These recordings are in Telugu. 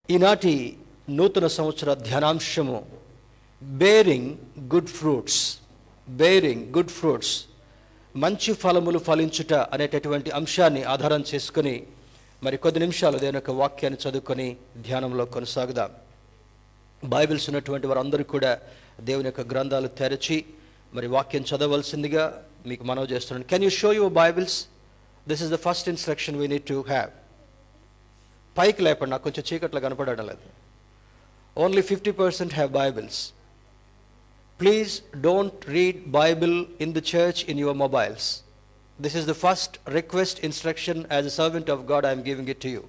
ఈనాటి నూతన సంవత్సర ధ్యానాంశము bearing good fruits bearing good fruits మంచి ఫలములు ఫలించుట అనేటటువంటి అంశాన్ని ఆధారం చేసుకొని మరి కొద్ది నిమిషాలు దేని యొక్క వాక్యాన్ని చదువుకొని ధ్యానంలో కొనసాగుదాం బైబిల్స్ ఉన్నటువంటి వారందరూ కూడా దేవుని యొక్క గ్రంథాలు తెరచి మరి వాక్యం చదవలసిందిగా మీకు మనవి చేస్తున్నాను can you show your Bibles this is the first instruction we need to have పైకి లేపండి నాకు కొంచెం చీకట్లో కనపడడం లేదు only fifty percent have Bibles please don't read Bible in the church in your mobiles this is the first request instruction as a servant of God I'm giving it to you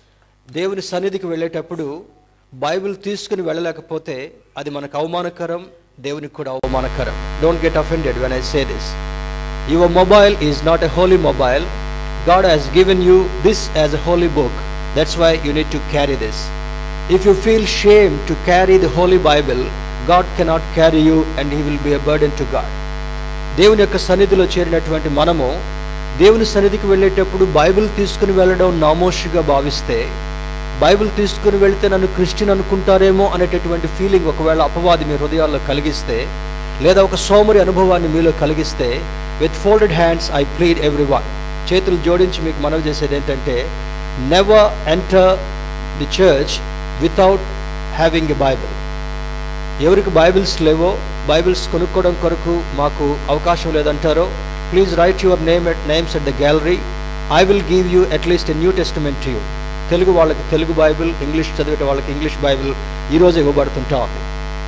దేవుని సన్నిధికి వెళ్ళేటప్పుడు బైబిల్ తీసుకుని వెళ్ళలేకపోతే అది మనకు అవమానకరం దేవునికి కూడా అవమానకరం don't get offended when I say this your mobile is not a holy mobile God has given you this as a holy book that's why you need to carry this if you feel shame to carry the holy Bible God cannot carry you and he will be a burden to God దేవుని యొక్క సన్నిధిలో చేరినటువంటి మనము దేవుని సన్నిధికి వెళ్ళేటప్పుడు బైబిల్ తీసుకుని వెళ్ళడం నామోషిగా భావిస్తే బైబిల్ తీసుకుని వెళ్తే నన్ను క్రిస్టియన్ అనుకుంటారేమో అనేటటువంటి ఫీలింగ్ ఒకవేళ అపవాది మీ హృదయాల్లో కలిగిస్తే లేదా ఒక సోమరి అనుభవాన్ని మీలో కలిగిస్తే with folded hands I plead every one చేతులు జోడించి మీకు మనవి చేసేది ఏంటంటే never enter the church without having a Bible ఎవరికి బైబిల్స్ లేవో బైబిల్స్ కొనుక్కోవడం కొరకు మాకు అవకాశం లేదంటారో please write your name at names at the gallery I will give you at least a new testament you Telugu వాళ్ళకి తెలుగు బైబిల్ ఇంగ్లీష్ చదివేట వాళ్ళకి ఇంగ్లీష్ బైబిల్ ఈరోజు ఇవ్వబడుతుంటా ఉంది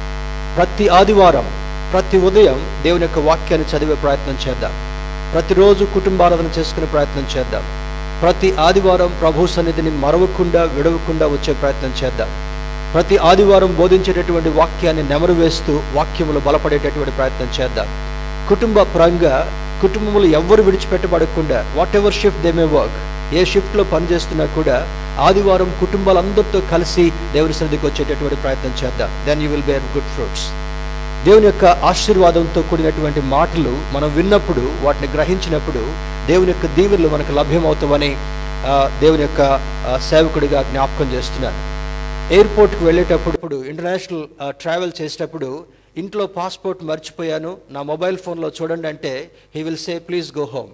ప్రతి ఆదివారం ప్రతి ఉదయం దేవుని యొక్క వాక్యాన్ని చదివే ప్రయత్నం చేద్దాం ప్రతిరోజు కుటుంబారాధన చేసుకునే ప్రయత్నం చేద్దాం ప్రతి ఆదివారం ప్రభు సన్నిధిని మరవకుండా విడవకుండా వచ్చే ప్రయత్నం చేద్దాం ప్రతి ఆదివారం బోధించేటటువంటి వాక్యాన్ని నెమరు వేస్తూ వాక్యములు బలపడేటటువంటి ప్రయత్నం చేద్దాం కుటుంబ పరంగా కుటుంబములు ఎవ్వరు విడిచిపెట్టబడకుండా whatever shift they may work ఏ షిఫ్ట్లో పనిచేస్తున్నా కూడా ఆదివారం కుటుంబాలందరితో కలిసి దేవుని సన్నిధికి వచ్చేటటువంటి ప్రయత్నం చేద్దాం then you will bear good fruits దేవుని యొక్క ఆశీర్వాదంతో కూడినటువంటి మాటలు మనం విన్నప్పుడు వాటిని గ్రహించినప్పుడు దేవుని యొక్క దీవెనలు మనకు లభ్యమవుతామని ఆ, దేవుని యొక్క ఆ, సేవకుడిగా జ్ఞాపకం చేస్తున్నాను ఎయిర్పోర్ట్కి వెళ్ళేటప్పుడు ఇప్పుడు ఇంటర్నేషనల్ ఆ, ట్రావెల్ చేసేటప్పుడు ఇంట్లో పాస్పోర్ట్ మర్చిపోయాను నా మొబైల్ ఫోన్లో చూడండి అంటే he will say please go home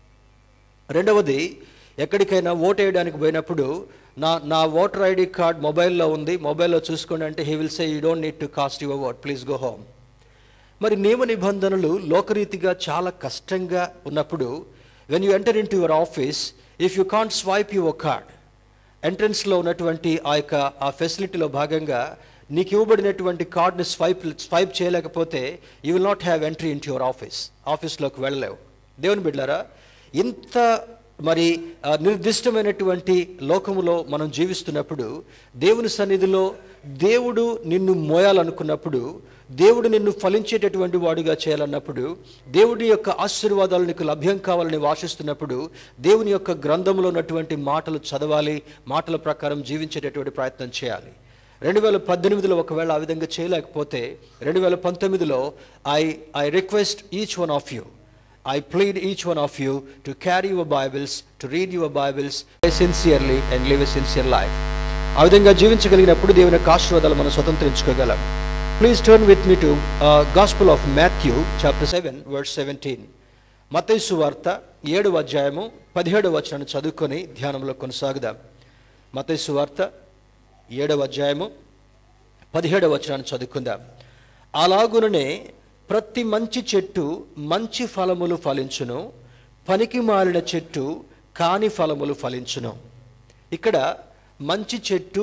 రెండవది ఎక్కడికైనా ఓట్ వేయడానికి పోయినప్పుడు నా నా ఓటర్ ఐడి కార్డ్ మొబైల్లో ఉంది మొబైల్లో చూసుకోండి అంటే he will say you don't need to cast your vote please go home మరి నియమ నిబంధనలు లోకరీతిగా చాలా కష్టంగా ఉన్నప్పుడు when you enter into your office if you can't swipe your card ఎంట్రన్స్లో ఉన్నటువంటి ఆ యొక్క ఆ ఫెసిలిటీలో భాగంగా నీకు ఇవ్వబడినటువంటి కార్డ్ని స్వైప్ స్వైప్ చేయలేకపోతే you will not have entry in your office ఆఫీస్లోకి వెళ్ళలేవు దేవుని బిడ్డారా ఇంత మరి ఆ, నిర్దిష్టమైనటువంటి లోకములో మనం జీవిస్తున్నప్పుడు దేవుని సన్నిధిలో దేవుడు నిన్ను మోయాలనుకున్నప్పుడు దేవుడు నిన్ను ఫలించేటటువంటి వాడుగా చేయాలన్నప్పుడు దేవుడి యొక్క ఆశీర్వాదాలు నీకు లభ్యం కావాలని వాసిస్తున్నప్పుడు దేవుని యొక్క గ్రంథంలో ఉన్నటువంటి మాటలు చదవాలి మాటల ప్రకారం జీవించేటటువంటి ప్రయత్నం చేయాలి రెండు వేల పద్దెనిమిదిలో ఒకవేళ ఆ విధంగా చేయలేకపోతే రెండు వేల పంతొమ్మిదిలో I I request each one of you I plead each one of you to carry your Bibles to read your Bibles sincerely and live a sincere life ఆ విధంగా జీవించగలిగినప్పుడు దేవుని యొక్క ఆశీర్వాదాలు మనం స్వతంత్రించుకోగలం please turn with me to gospel of Matthew chapter seven word seventeen Mathaisu వార్త ఏడవ అధ్యాయము పదిహేడవ వచనాన్ని చదువుకొని ధ్యానంలో కొనసాగుదాం మతైసు వార్త ఏడవ అధ్యాయము పదిహేడవ వచనాన్ని చదువుకుందాం అలాగుననే ప్రతి మంచి చెట్టు మంచి ఫలములు ఫలించును పనికి మాలిన చెట్టు కాని ఫలములు ఫలించును ఇక్కడ మంచి చెట్టు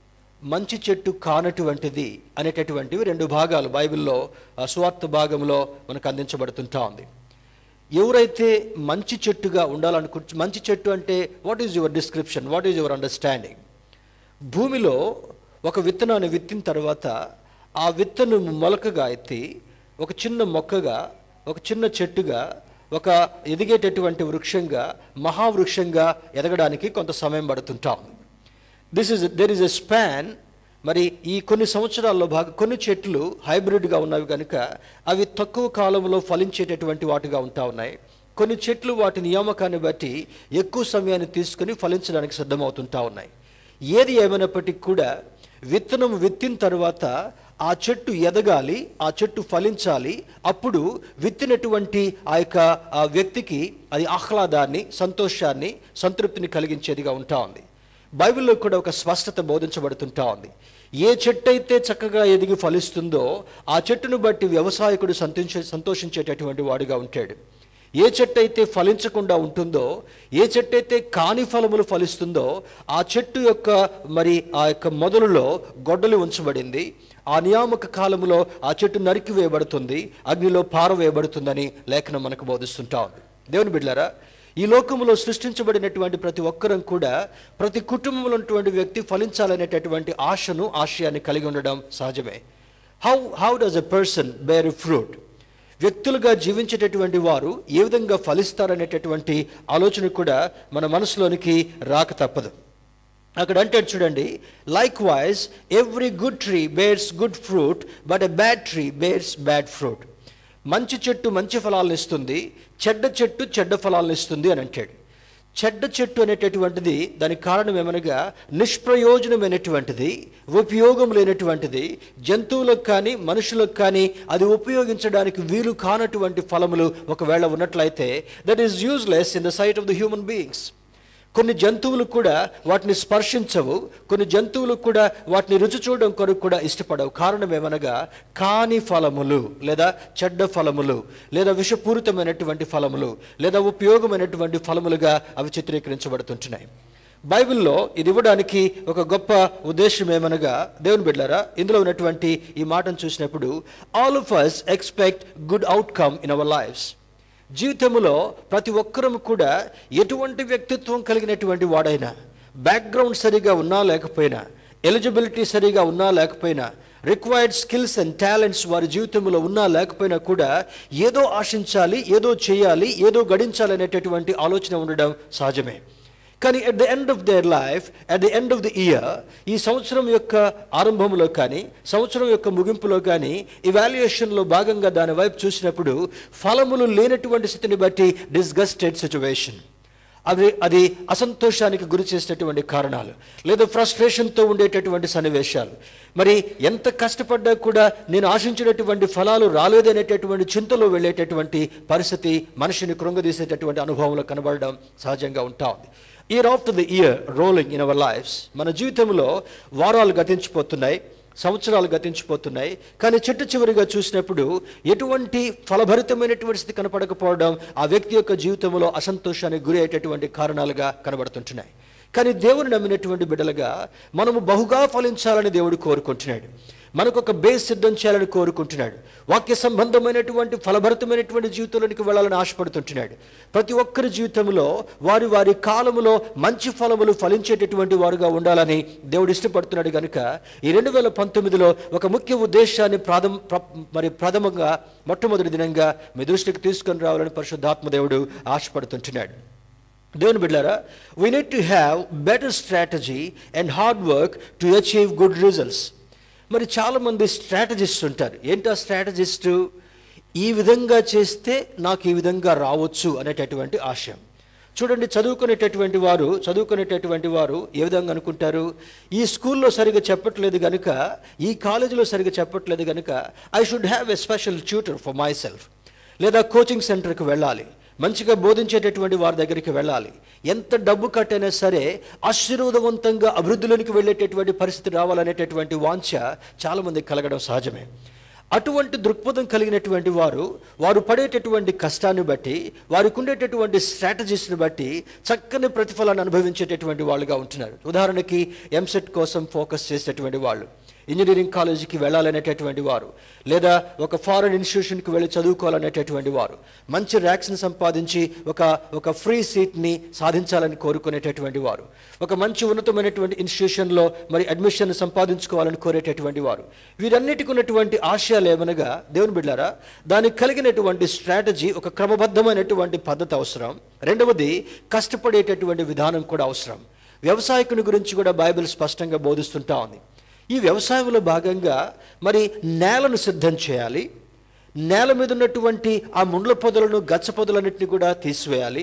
మంచి చెట్టు కానటువంటిది అనేటటువంటివి రెండు భాగాలు బైబిల్లో ఆ, సువార్త భాగంలో మనకు అందించబడుతుంటా ఉంది ఎవరైతే మంచి చెట్టుగా ఉండాలనుకు మంచి చెట్టు అంటే what is your description what is your understanding భూమిలో ఒక విత్తనాన్ని విత్తిన తర్వాత ఆ విత్తనం మొలకగా ఎత్తి ఒక చిన్న మొక్కగా ఒక చిన్న చెట్టుగా ఒక ఎదిగేటటువంటి వృక్షంగా మహావృక్షంగా ఎదగడానికి కొంత సమయం పడుతుంటాం this is there is a span మరి ఈ కొన్ని సంవత్సరాల్లో భాగ కొన్ని చెట్లు హైబ్రిడ్గా ఉన్నవి కనుక అవి తక్కువ కాలంలో ఫలించేటటువంటి వాటిగా ఉంటా ఉన్నాయి కొన్ని చెట్లు వాటి నియామకాన్ని బట్టి ఎక్కువ సమయాన్ని తీసుకుని ఫలించడానికి సిద్ధమవుతుంటా ఉన్నాయి ఏది ఏమైనప్పటికీ కూడా విత్తనం విత్తిన తర్వాత ఆ చెట్టు ఎదగాలి ఆ చెట్టు ఫలించాలి అప్పుడు విత్తినటువంటి ఆ యొక్క ఆ వ్యక్తికి అది ఆహ్లాదాన్ని సంతోషాన్ని సంతృప్తిని కలిగించేదిగా ఉంటా ఉంది బైబిల్లో కూడా ఒక స్పష్టత బోధించబడుతుంటా ఉంది ఏ చెట్టు అయితే చక్కగా ఎదిగి ఫలిస్తుందో ఆ చెట్టును బట్టి వ్యవసాయకుడు సంతోష సంతోషించేటటువంటి వాడుగా ఉంటాడు ఏ చెట్టు అయితే ఫలించకుండా ఉంటుందో ఏ చెట్టు అయితే కాని ఫలములు ఫలిస్తుందో ఆ చెట్టు యొక్క మరి ఆ యొక్క మొదలులో గొడ్డలి ఉంచబడింది ఆ నియామక కాలములో ఆ చెట్టు నరికి వేయబడుతుంది అగ్నిలో పారవేయబడుతుందని లేఖనం మనకు బోధిస్తుంటా ఉంది దేవుని బిడ్డారా ఈ లోకములో సృష్టించబడినటువంటి ప్రతి ఒక్కరం కూడా ప్రతి కుటుంబంలో ఉన్నటువంటి వ్యక్తి ఫలించాలనేటటువంటి ఆశను ఆశయాన్ని కలిగి ఉండడం సహజమే how how does a person bear fruit వ్యక్తులుగా జీవించేటటువంటి వారు ఏ విధంగా ఫలిస్తారనేటటువంటి ఆలోచన కూడా మన మనసులోనికి రాక తప్పదు అక్కడ అంటాడు చూడండి likewise every good tree bears good fruit but a bad tree bears bad fruit మంచి చెట్టు మంచి ఫలాలను ఇస్తుంది చెడ్డ చెట్టు చెడ్డ ఫలాలను ఇస్తుంది అని అంటాడు చెడ్డ చెట్టు అనేటటువంటిది దానికి కారణం ఏమనగా నిష్ప్రయోజనమైనటువంటిది ఉపయోగం లేనటువంటిది జంతువులకు కానీ మనుషులకు కానీ అది ఉపయోగించడానికి వీలు కానటువంటి ఫలములు ఒకవేళ ఉన్నట్లయితే that is useless in the sight of the human beings కొన్ని జంతువులు కూడా వాటిని స్పర్శించవు కొన్ని జంతువులు కూడా వాటిని రుచి చూడడం కొరకు కూడా ఇష్టపడవు కారణం ఏమనగా కాని ఫలములు లేదా చెడ్డ ఫలములు లేదా విషపూరితమైనటువంటి ఫలములు లేదా ఉపయోగమైనటువంటి ఫలములుగా అవి చిత్రీకరించబడుతుంటున్నాయి బైబిల్లో ఇది ఇవ్వడానికి ఒక గొప్ప ఉద్దేశం ఏమనగా దేవుని బిడ్డారా ఇందులో ఉన్నటువంటి ఈ మాటను చూసినప్పుడు all of us expect good outcome in our lifes జీవితంలో ప్రతి ఒక్కరము కూడా ఎటువంటి వ్యక్తిత్వం కలిగినటువంటి వాడైనా బ్యాక్గ్రౌండ్ సరిగా ఉన్నా లేకపోయినా ఎలిజిబిలిటీ సరిగా ఉన్నా లేకపోయినా రిక్వైర్డ్ స్కిల్స్ అండ్ టాలెంట్స్ వారి జీవితంలో ఉన్నా లేకపోయినా కూడా ఏదో ఆశించాలి ఏదో చేయాలి ఏదో గడించాలి అనేటటువంటి ఆలోచన ఉండడం సహజమే కానీ at the end of their life at the end of the year ఈ సంవత్సరం యొక్క ఆరంభంలో కానీ సంవత్సరం యొక్క ముగింపులో కానీ ఇవాల్యుయేషన్లో భాగంగా దాని వైపు చూసినప్పుడు ఫలములు లేనటువంటి స్థితిని బట్టి డిస్గస్టెడ్ సిచ్యువేషన్ అది అది అసంతోషానికి గురి చేసేటటువంటి కారణాలు లేదా ఫ్రస్ట్రేషన్తో ఉండేటటువంటి సన్నివేశాలు మరి ఎంత కష్టపడ్డా కూడా నేను ఆశించినటువంటి ఫలాలు రాలేదనేటటువంటి చింతలో వెళ్ళేటటువంటి పరిస్థితి మనిషిని కృంగదీసేటటువంటి అనుభవంలో కనబడడం సహజంగా ఉంటా ఉంది year after the year rolling in our lifes మన జీవితంలో వారాలు గతించిపోతున్నాయి సంవత్సరాలు గతించిపోతున్నాయి కానీ చిట్ట చివరిగా చూసినప్పుడు ఎటువంటి ఫలభరితమైనటువంటి స్థితి కనపడకపోవడం ఆ వ్యక్తి యొక్క జీవితంలో అసంతోషానికి గురి అయ్యేటటువంటి కారణాలుగా కనబడుతుంటున్నాయి కానీ దేవుని నమ్మినటువంటి బిడ్డలుగా మనము బహుగా ఫలించాలని దేవుడు కోరుకుంటున్నాడు మనకు ఒక బేస్ సిద్ధం చేయాలని కోరుకుంటున్నాడు వాక్య సంబంధమైనటువంటి ఫలభరితమైనటువంటి జీవితంలోనికి వెళ్ళాలని ఆశపడుతుంటున్నాడు ప్రతి ఒక్కరి జీవితంలో వారి వారి కాలములో మంచి ఫలములు ఫలించేటటువంటి వారుగా ఉండాలని దేవుడు ఇష్టపడుతున్నాడు కనుక ఈ రెండు వేల పంతొమ్మిదిలో ఒక ముఖ్య ఉద్దేశాన్ని ప్రాథమ ప్ర- మరి ప్రథమంగా మొట్టమొదటి దినంగా మీ దృష్టికి తీసుకొని రావాలని పరిశుద్ధాత్మ దేవుడు ఆశపడుతుంటున్నాడు దేవుని బిడ్డారా we need to have better strategy and hard work to achieve good results మరి చాలామంది స్ట్రాటజిస్ట్ ఉంటారు ఏంటి ఆ స్ట్రాటజిస్ట్ ఈ విధంగా చేస్తే నాకు ఈ విధంగా రావచ్చు అనేటటువంటి ఆశయం చూడండి చదువుకునేటటువంటి వారు చదువుకునేటటువంటి వారు ఏ విధంగా అనుకుంటారు ఈ స్కూల్లో సరిగా చెప్పట్లేదు కనుక ఈ కాలేజీలో సరిగా చెప్పట్లేదు కనుక I should have a special tutor for myself లేదా కోచింగ్ సెంటర్కి వెళ్ళాలి మంచిగా బోధించేటటువంటి వారి దగ్గరికి వెళ్ళాలి ఎంత డబ్బు కట్టైనా సరే ఆశీర్వాదవంతంగా అభివృద్ధిలోనికి వెళ్ళేటటువంటి పరిస్థితి రావాలనేటటువంటి వాంఛ చాలామందికి కలగడం సహజమే అటువంటి దృక్పథం కలిగినటువంటి వారు వారు పడేటటువంటి కష్టాన్ని బట్టి వారికి ఉండేటటువంటి స్ట్రాటజీస్ని బట్టి చక్కని ప్రతిఫలాన్ని అనుభవించేటటువంటి వాళ్ళుగా ఉంటున్నారు ఉదాహరణకి ఎంసెట్ కోసం ఫోకస్ చేసేటటువంటి వాళ్ళు ఇంజనీరింగ్ కాలేజీకి వెళ్ళాలనేటటువంటి వారు లేదా ఒక ఫారెన్ ఇన్స్టిట్యూషన్కి వెళ్ళి చదువుకోవాలనేటటువంటి వారు మంచి ర్యాక్స్ని సంపాదించి ఒక ఒక ఫ్రీ సీట్ని సాధించాలని కోరుకునేటటువంటి వారు ఒక మంచి ఉన్నతమైనటువంటి ఇన్స్టిట్యూషన్లో మరి అడ్మిషన్ సంపాదించుకోవాలని కోరేటటువంటి వారు వీరన్నిటికి ఉన్నటువంటి ఆశయాలు ఏమనగా దేవుని బిడ్డారా దానికి కలిగినటువంటి స్ట్రాటజీ ఒక క్రమబద్ధమైనటువంటి పద్ధతి అవసరం రెండవది కష్టపడేటటువంటి విధానం కూడా అవసరం వ్యవసాయకుని గురించి కూడా బైబిల్ స్పష్టంగా బోధిస్తుంటా ఉంది ఈ వ్యవసాయంలో భాగంగా మరి నేలను సిద్ధం చేయాలి నేల మీద ఉన్నటువంటి ఆ ముండ్ల పొదలను గచ్చ పొదలన్నింటినీ కూడా తీసివేయాలి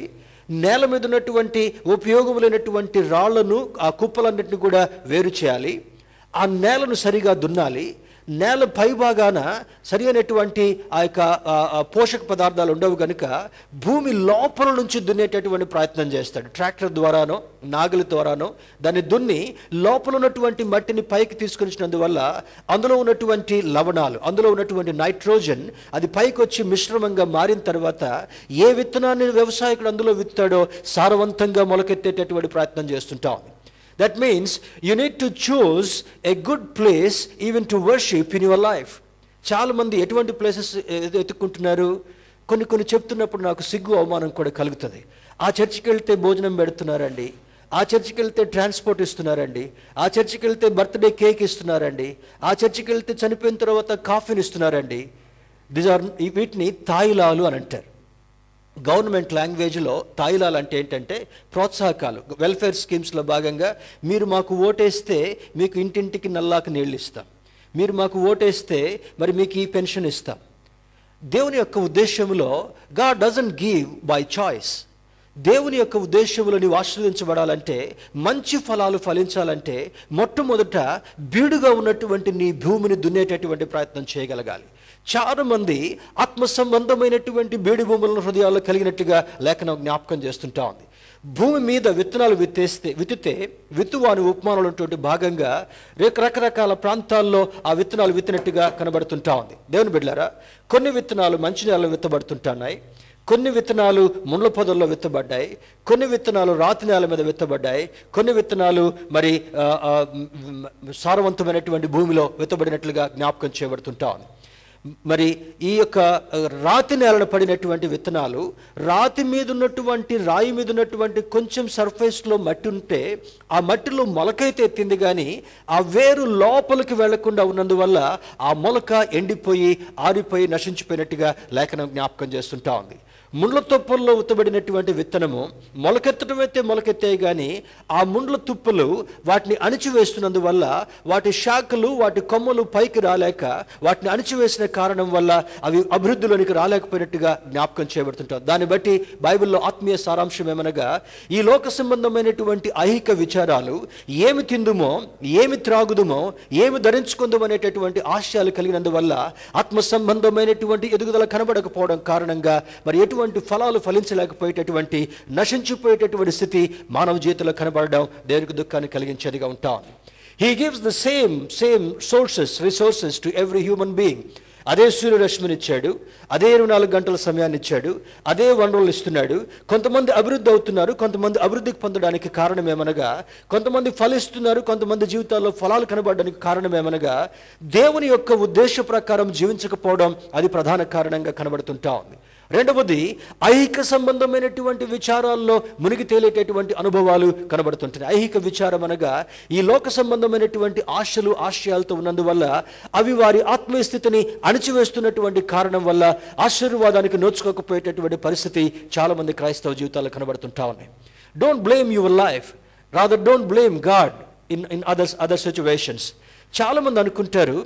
నేల మీద ఉన్నటువంటి ఉపయోగములైనటువంటి రాళ్లను ఆ కుప్పలన్నింటిని కూడా వేరు చేయాలి ఆ నేలను సరిగా దున్నాలి నేల పై భాగాన సరి అయినటువంటి ఆ యొక్క ఆ, ఆ పోషక పదార్థాలు ఉండవు కనుక భూమి లోపల నుంచి దున్నేటటువంటి ప్రయత్నం చేస్తాడు ట్రాక్టర్ ద్వారానో నాగలి ద్వారానో దాన్ని దున్ని లోపల ఉన్నటువంటి మట్టిని పైకి తీసుకొని వచ్చినందువల్ల అందులో ఉన్నటువంటి లవణాలు అందులో ఉన్నటువంటి నైట్రోజన్ అది పైకి వచ్చి మిశ్రమంగా మారిన తర్వాత ఏ విత్తనాన్ని వ్యవసాయకుడు అందులో విత్తాడో సారవంతంగా మొలకెత్తేటటువంటి ప్రయత్నం చేస్తుంటాం That means you need to choose a good place even to worship in your life. చాలా మంది ఎటువంటి ప్లేసెస్ ఎత్తుకుంటున్నారు కొన్ని కొన్ని చెప్తున్నప్పుడు నాకు సిగ్గు అవమానం కూడా కలుగుతుంది ఆ చర్చికి వెళ్తే భోజనం పెడుతున్నారండి ఆ చర్చికి వెళ్తే ట్రాన్స్పోర్ట్ ఇస్తున్నారండి ఆ చర్చికి వెళ్తే బర్త్డే కేక్ ఇస్తున్నారండి ఆ చర్చికి వెళ్తే చనిపోయిన తర్వాత కాఫీని ఇస్తున్నారండి దిస్ ఆర్ వీటిని తాయిలాలు అని అంటారు గవర్నమెంట్ లాంగ్వేజ్లో తాయిలాలు అంటే ఏంటంటే ప్రోత్సాహకాలు వెల్ఫేర్ స్కీమ్స్లో భాగంగా మీరు మాకు ఓటేస్తే మీకు ఇంటింటికి నల్లాకు నీళ్ళు ఇస్తాం మీరు మాకు ఓటేస్తే మరి మీకు ఈ పెన్షన్ ఇస్తాం దేవుని యొక్క ఉద్దేశంలో God doesn't give by choice దేవుని యొక్క ఉద్దేశంలో నీవు ఆశ్రదించబడాలంటే మంచి ఫలాలు ఫలించాలంటే మొట్టమొదట బీడుగా ఉన్నటువంటి నీ భూమిని దున్నేటటువంటి ప్రయత్నం చేయగలగాలి చాలా మంది ఆత్మ సంబంధమైనటువంటి బీడి భూములను హృదయాల్లో కలిగినట్లుగా లేఖనం జ్ఞాపకం చేస్తుంటా ఉంది భూమి మీద విత్తనాలు విత్తేస్తే విత్తితే విత్తువాని ఉపమానాలటువంటి భాగంగా రేక రకరకాల ప్రాంతాల్లో ఆ విత్తనాలు విత్తినట్టుగా కనబడుతుంటా ఉంది దేవుని బిడ్డారా కొన్ని విత్తనాలు మంచి నేలలో విత్తబడుతుంటున్నాయి కొన్ని విత్తనాలు ముండ్ల పొదల్లో విత్తబడ్డాయి కొన్ని విత్తనాలు రాతి నేల మీద విత్తబడ్డాయి కొన్ని విత్తనాలు మరి ఆ, ఆ, మ్, సారవంతమైనటువంటి భూమిలో విత్తబడినట్లుగా జ్ఞాపకం చేయబడుతుంటా ఉంది మరి ఈ యొక్క ఆ, రాతి నేలన పడినటువంటి విత్తనాలు రాతి మీద ఉన్నటువంటి రాయి మీద ఉన్నటువంటి కొంచెం సర్ఫేస్లో మట్టి ఉంటే ఆ మట్టిలో మొలకైతే ఎత్తింది కానీ ఆ వేరు లోపలికి వెళ్లకుండా ఉన్నందువల్ల ఆ మొలక ఎండిపోయి ఆరిపోయి నశించిపోయినట్టుగా లేఖనం జ్ఞాపకం చేస్తుంటా ఉంది ముండ్ల తుప్పల్లో ఉత్తబడినటువంటి విత్తనము మొలకెత్తడం అయితే మొలకెత్తాయి కానీ ఆ ముండ్ల తుప్పలు వాటిని అణిచివేస్తున్నందువల్ల వాటి శాఖలు వాటి కొమ్మలు పైకి రాలేక వాటిని అణిచివేసిన కారణం వల్ల అవి అభివృద్ధిలోనికి రాలేకపోయినట్టుగా జ్ఞాపకం చేయబడుతుంటాం దాన్ని బట్టి బైబిల్లో ఆత్మీయ సారాంశం ఏమనగా ఈ లోక సంబంధమైనటువంటి ఐహిక విచారాలు ఏమి తిందుమో ఏమి త్రాగుదుమో ఏమి ధరించుకుందాం అనేటటువంటి ఆశయాలు కలిగినందువల్ల ఆత్మ సంబంధమైనటువంటి ఎదుగుదల కనబడకపోవడం కారణంగా మరి ఎటువంటి ఫలాలు ఫలించలేకపోయేటటువంటి నశించిపోయేటటువంటి స్థితి మానవ జీవితంలో కనబడడం దేవునికి దుఃఖాన్ని కలిగించేదిగా ఉంటాం he gives the same same sources resources to every human being అదే సూర్యరశ్మిని ఇచ్చాడు అదే ఇరవై నాలుగు గంటల సమయాన్ని ఇచ్చాడు అదే వనరులు ఇస్తున్నాడు కొంతమంది అభివృద్ధి అవుతున్నారు కొంతమంది అభివృద్ధికి పొందడానికి కారణం ఏమనగా కొంతమంది ఫలిస్తున్నారు కొంతమంది జీవితాల్లో ఫలాలు కనబడడానికి కారణం ఏమనగా దేవుని యొక్క ఉద్దేశ ప్రకారం జీవించకపోవడం అది ప్రధాన కారణంగా కనబడుతుంటా ఉంది రెండవది ఐహిక సంబంధమైనటువంటి విచారాల్లో మునిగి తేలేటటువంటి అనుభవాలు కనబడుతుంటాయి ఐహిక విచారం అనగా ఈ లోక సంబంధమైనటువంటి ఆశలు ఆశయాలతో ఉన్నందువల్ల అవి వారి ఆత్మీయ స్థితిని అణిచివేస్తున్నటువంటి కారణం వల్ల ఆశీర్వాదానికి నోచుకోకపోయేటటువంటి పరిస్థితి చాలా మంది క్రైస్తవ జీవితాల్లో కనబడుతుంటా ఉన్నాయి don't blame your life rather don't blame God in in others other situations చాలా మంది అనుకుంటారు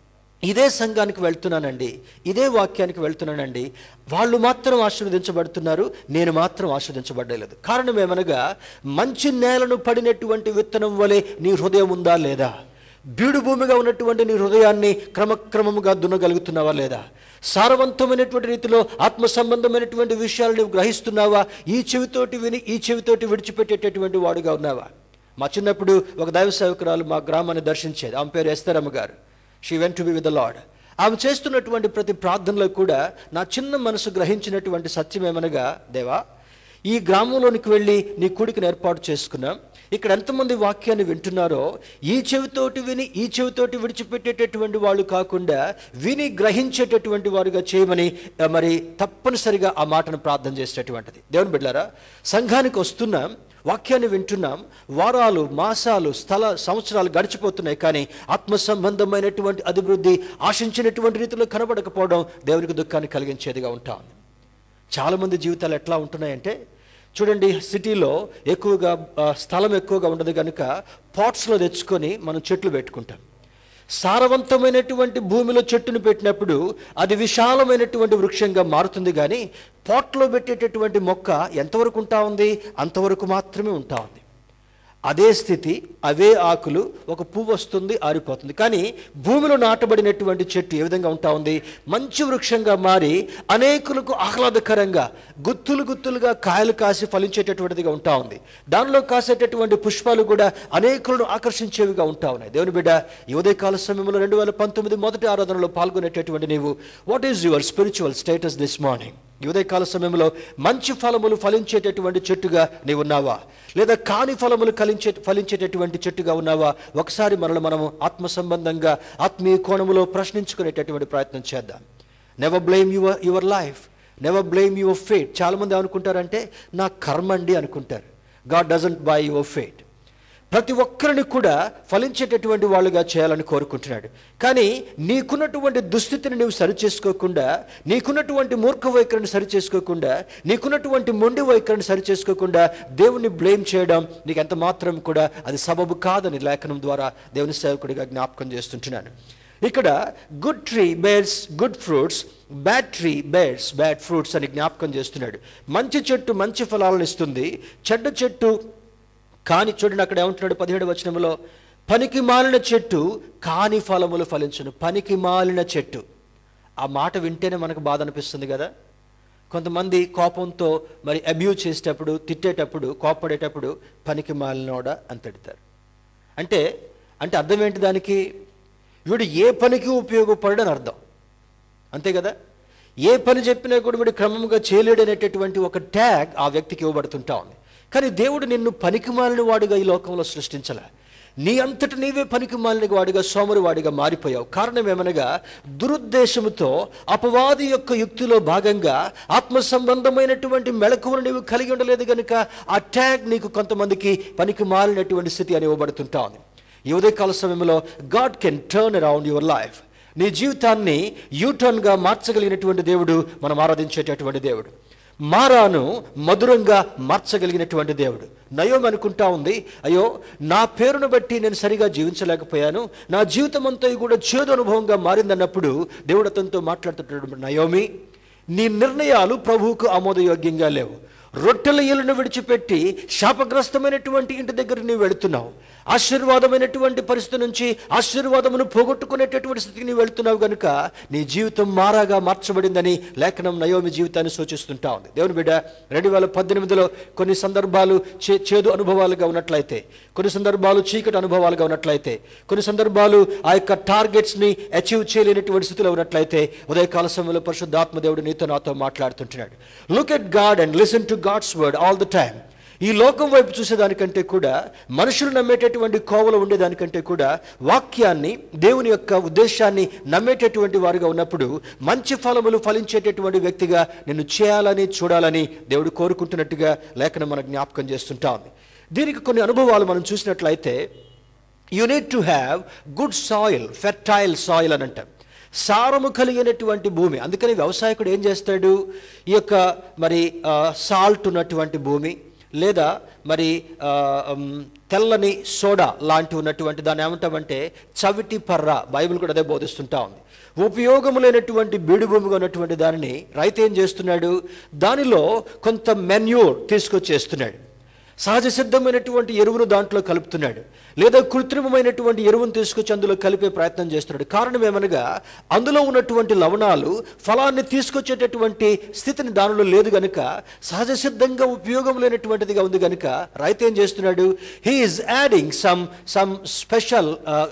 ఇదే సంఘానికి వెళ్తున్నానండి ఇదే వాక్యానికి వెళ్తున్నానండి వాళ్ళు మాత్రం ఆశీర్వదించబడుతున్నారు నేను మాత్రం ఆశీర్వదించబడలేదు కారణం ఏమనగా మంచి నేలను పడినటువంటి విత్తనం వలె నీ హృదయం ఉందా లేదా బీడు భూమిగా ఉన్నటువంటి నీ హృదయాన్ని క్రమక్రమముగా దున్నగలుగుతున్నావా లేదా సారవంతమైనటువంటి రీతిలో ఆత్మ సంబంధమైనటువంటి విషయాలు నువ్వు గ్రహిస్తున్నావా ఈ చెవితోటి విని ఈ చెవితోటి విడిచిపెట్టేటటువంటి వాడుగా ఉన్నావా మా చిన్నప్పుడు ఒక దైవ సేవకురాలు మా గ్రామాన్ని దర్శించేది ఆమె పేరు ఎస్తరమ్మ గారు she went to be with the lord ఆమె చేస్తున్నటువంటి ప్రతి ప్రార్థనలో కూడా నా చిన్న మనసు గ్రహించినటువంటి సత్యం ఏమనగా దేవా ఈ గ్రామంలోనికి వెళ్ళి నీ కూడికను ఏర్పాటు చేసుకున్నాం ఇక్కడ ఎంతమంది వాక్యాన్ని వింటున్నారో ఈ చెవితోటి విని ఈ చెవితోటి విడిచిపెట్టేటటువంటి వాళ్ళు కాకుండా విని గ్రహించేటటువంటి వారుగా చేయమని ఆ, మరి తప్పనిసరిగా ఆ మాటను ప్రార్థన చేసేటటువంటిది దేవుని బిడ్డారా సంఘానికి వస్తున్నాం వాక్యాన్ని వింటున్నాం వారాలు మాసాలు స్థల సంవత్సరాలు గడిచిపోతున్నాయి కానీ ఆత్మ సంబంధమైనటువంటి అభివృద్ధి ఆశించినటువంటి రీతిలో కనబడకపోవడం దేవునికి దుఃఖాన్ని కలిగించేదిగా ఉంటాం చాలామంది జీవితాలు ఎట్లా ఉంటున్నాయంటే చూడండి సిటీలో ఎక్కువగా ఆ, స్థలం ఎక్కువగా ఉండదు కనుక పాట్స్లో తెచ్చుకొని మనం చెట్లు పెట్టుకుంటాం సారవంతమైనటువంటి భూమిలో చెట్టును పెట్టినప్పుడు అది విశాలమైనటువంటి వృక్షంగా మారుతుంది కానీ పాట్లో పెట్టేటటువంటి మొక్క ఎంతవరకు ఉంటా ఉంది అంతవరకు మాత్రమే ఉంటా ఉంది అదే స్థితి అవే ఆకులు ఒక పువ్వు వస్తుంది ఆరిపోతుంది కానీ భూమిలో నాటబడినటువంటి చెట్టు ఏ విధంగా ఉంటా ఉంది మంచి వృక్షంగా మారి అనేకులకు ఆహ్లాదకరంగా గుత్తులు గుత్తులుగా కాయలు కాసి ఫలించేటటువంటిదిగా ఉంటా ఉంది దానిలో కాసేటటువంటి పుష్పాలు కూడా అనేకులను ఆకర్షించేవిగా ఉంటా ఉన్నాయి దేవుని బిడ్డ ఈ ఉదయకాల సమయంలో రెండు వేల పంతొమ్మిది మొదటి ఆరాధనలో పాల్గొనేటటువంటి నీవు what is your spiritual status this morning ఈ ఉదయకాల సమయంలో మంచి ఫలములు ఫలించేటటువంటి చెట్టుగా నీవు ఉన్నావా లేదా కాని ఫలములు కలించే ఫలించేటటువంటి చెట్టుగా ఉన్నావా ఒకసారి మనల్ని మనము ఆత్మ సంబంధంగా ఆత్మీయ కోణములో ప్రశ్నించుకునేటటువంటి ప్రయత్నం చేద్దాం never blame your your life never blame your fate చాలామంది అనుకుంటారంటే నా కర్మ అండి అనుకుంటారు God doesn't by your fate ప్రతి ఒక్కరిని కూడా ఫలించేటటువంటి వాళ్ళుగా చేయాలని కోరుకుంటున్నాడు కానీ నీకున్నటువంటి దుస్థితిని నువ్వు సరిచేసుకోకుండా నీకున్నటువంటి మూర్ఖ వైఖరిని సరిచేసుకోకుండా నీకున్నటువంటి మొండి వైఖరిని సరిచేసుకోకుండా దేవుని బ్లేమ్ చేయడం నీకు ఎంత మాత్రం కూడా అది సబబు కాదని లేఖనం ద్వారా దేవుని సేవకుడిగా జ్ఞాపకం చేస్తుంటున్నాను ఇక్కడ good tree bears good fruits bad tree bears bad fruits అని జ్ఞాపకం చేస్తున్నాడు మంచి చెట్టు మంచి ఫలాలను ఇస్తుంది చెడ్డ చెట్టు కాని చూడండి అక్కడ ఏమంటున్నాడు పదిహేడు వచనంలో పనికి మాలిన చెట్టు కాని ఫలములు ఫలించును పనికి మాలిన చెట్టు ఆ మాట వింటేనే మనకు బాధ అనిపిస్తుంది కదా కొంతమంది కోపంతో మరి అబ్యూజ్ చేసేటప్పుడు తిట్టేటప్పుడు కోపడేటప్పుడు పనికి మాలినోడా అని తిడతారు అంటే అంటే అర్థం ఏంటి దానికి వీడు ఏ పనికి ఉపయోగపడని అర్థం అంతే కదా ఏ పని చెప్పినా కూడా వీడు క్రమంగా చేయలేడనేటటువంటి ఒక ట్యాగ్ ఆ వ్యక్తికి ఇవ్వబడుతుంటా ఉంది కానీ దేవుడు నిన్ను పనికి మాలిన వాడుగా ఈ లోకంలో సృష్టించలే నీ అంతటి నీవే పనికి మాలిన వాడిగా సోమరి వాడిగా మారిపోయావు కారణం ఏమనగా దురుద్దేశముతో అపవాది యొక్క యుక్తిలో భాగంగా ఆత్మ సంబంధమైనటువంటి మెళకువను నీవు కలిగి ఉండలేదు కనుక ఆ ట్యాగ్ నీకు కొంతమందికి పనికి మాలినటువంటి స్థితి అని ఇవ్వబడుతుంటా ఉంది ఈ ఉదయకాల సమయంలో God can turn around your life నీ జీవితాన్ని యూటర్న్గా మార్చగలిగినటువంటి దేవుడు మనం ఆరాధించేటటువంటి దేవుడు మారాను మధురంగా మార్చగలిగినటువంటి దేవుడు నయం అనుకుంటా ఉంది అయ్యో నా పేరును బట్టి నేను సరిగా జీవించలేకపోయాను నా జీవితం అంతా కూడా చేదు అనుభవంగా మారిందన్నప్పుడు దేవుడు అతనితో మాట్లాడుతుంటాడు నయోమి నీ నిర్ణయాలు ప్రభువుకు ఆమోదయోగ్యంగా లేవు రొట్టెల ఇల్లును విడిచిపెట్టి శాపగ్రస్తమైనటువంటి ఇంటి దగ్గర నీవు వెళుతున్నావు ఆశీర్వాదమైనటువంటి పరిస్థితి నుంచి ఆశీర్వాదమును పోగొట్టుకునేటటువంటి స్థితికి నీవు వెళుతున్నావు కనుక నీ జీవితం మారాగా మార్చబడిందని లేఖనం నయోమి జీవితాన్ని సూచిస్తుంటా ఉంది దేవుని బిడ్డ రెండు వేల పద్దెనిమిదిలో కొన్ని సందర్భాలు చే చేదు అనుభవాలుగా ఉన్నట్లయితే కొన్ని సందర్భాలు చీకటి అనుభవాలుగా ఉన్నట్లయితే కొన్ని సందర్భాలు ఆ యొక్క టార్గెట్స్ని అచీవ్ చేయలేనటువంటి స్థితిలో ఉన్నట్లయితే ఉదయకాల సమయంలో పరిశుద్ధాత్మ దేవుడు నీతో నాతో మాట్లాడుతుంటున్నాడు look at God and listen to God's word all the time ఈ లోకం వైపు చూసేదానికంటే కూడా మనుషులు నమ్మేటటువంటి కోవలు ఉండేదానికంటే కూడా వాక్యాన్ని దేవుని యొక్క ఉద్దేశాన్ని నమ్మేటటువంటి వారుగా ఉన్నప్పుడు మంచి ఫలములు ఫలించేటటువంటి వ్యక్తిగా నిన్ను చేయాలని చూడాలని దేవుడు కోరుకుంటున్నట్టుగా లేఖనం మనకు జ్ఞాపకం చేస్తుంటా ఉంది దీనికి కొన్ని అనుభవాలు మనం చూసినట్లయితే you need to have good soil fertile soil అని అంటాం సారము కలిగినటువంటి భూమి అందుకని వ్యవసాయకుడు ఏం చేస్తాడు ఈ యొక్క మరి సాల్ట్ ఉన్నటువంటి భూమి లేదా మరి ఆ, ఉమ్, తెల్లని సోడా లాంటి ఉన్నటువంటి దాన్ని ఏమంటామంటే చవిటి పర్ర బైబిల్ కూడా అదే బోధిస్తుంటా ఉంది ఉపయోగము లేనటువంటి బీడు భూమిగా ఉన్నటువంటి దానిని రైతు ఏం చేస్తున్నాడు దానిలో కొంత మెన్యూర్ తీసుకొచ్చేస్తున్నాడు సహజ సిద్ధమైనటువంటి ఎరువును దాంట్లో కలుపుతున్నాడు లేదా కృత్రిమమైనటువంటి ఎరువును తీసుకొచ్చి అందులో కలిపే ప్రయత్నం చేస్తున్నాడు కారణం ఏమనగా అందులో ఉన్నటువంటి లవణాలు ఫలాన్ని తీసుకొచ్చేటటువంటి స్థితిని దానిలో లేదు గనుక సహజ సిద్ధంగా ఉపయోగం లేనటువంటిదిగా ఉంది గనుక రైతు ఏం చేస్తున్నాడు he is adding some some special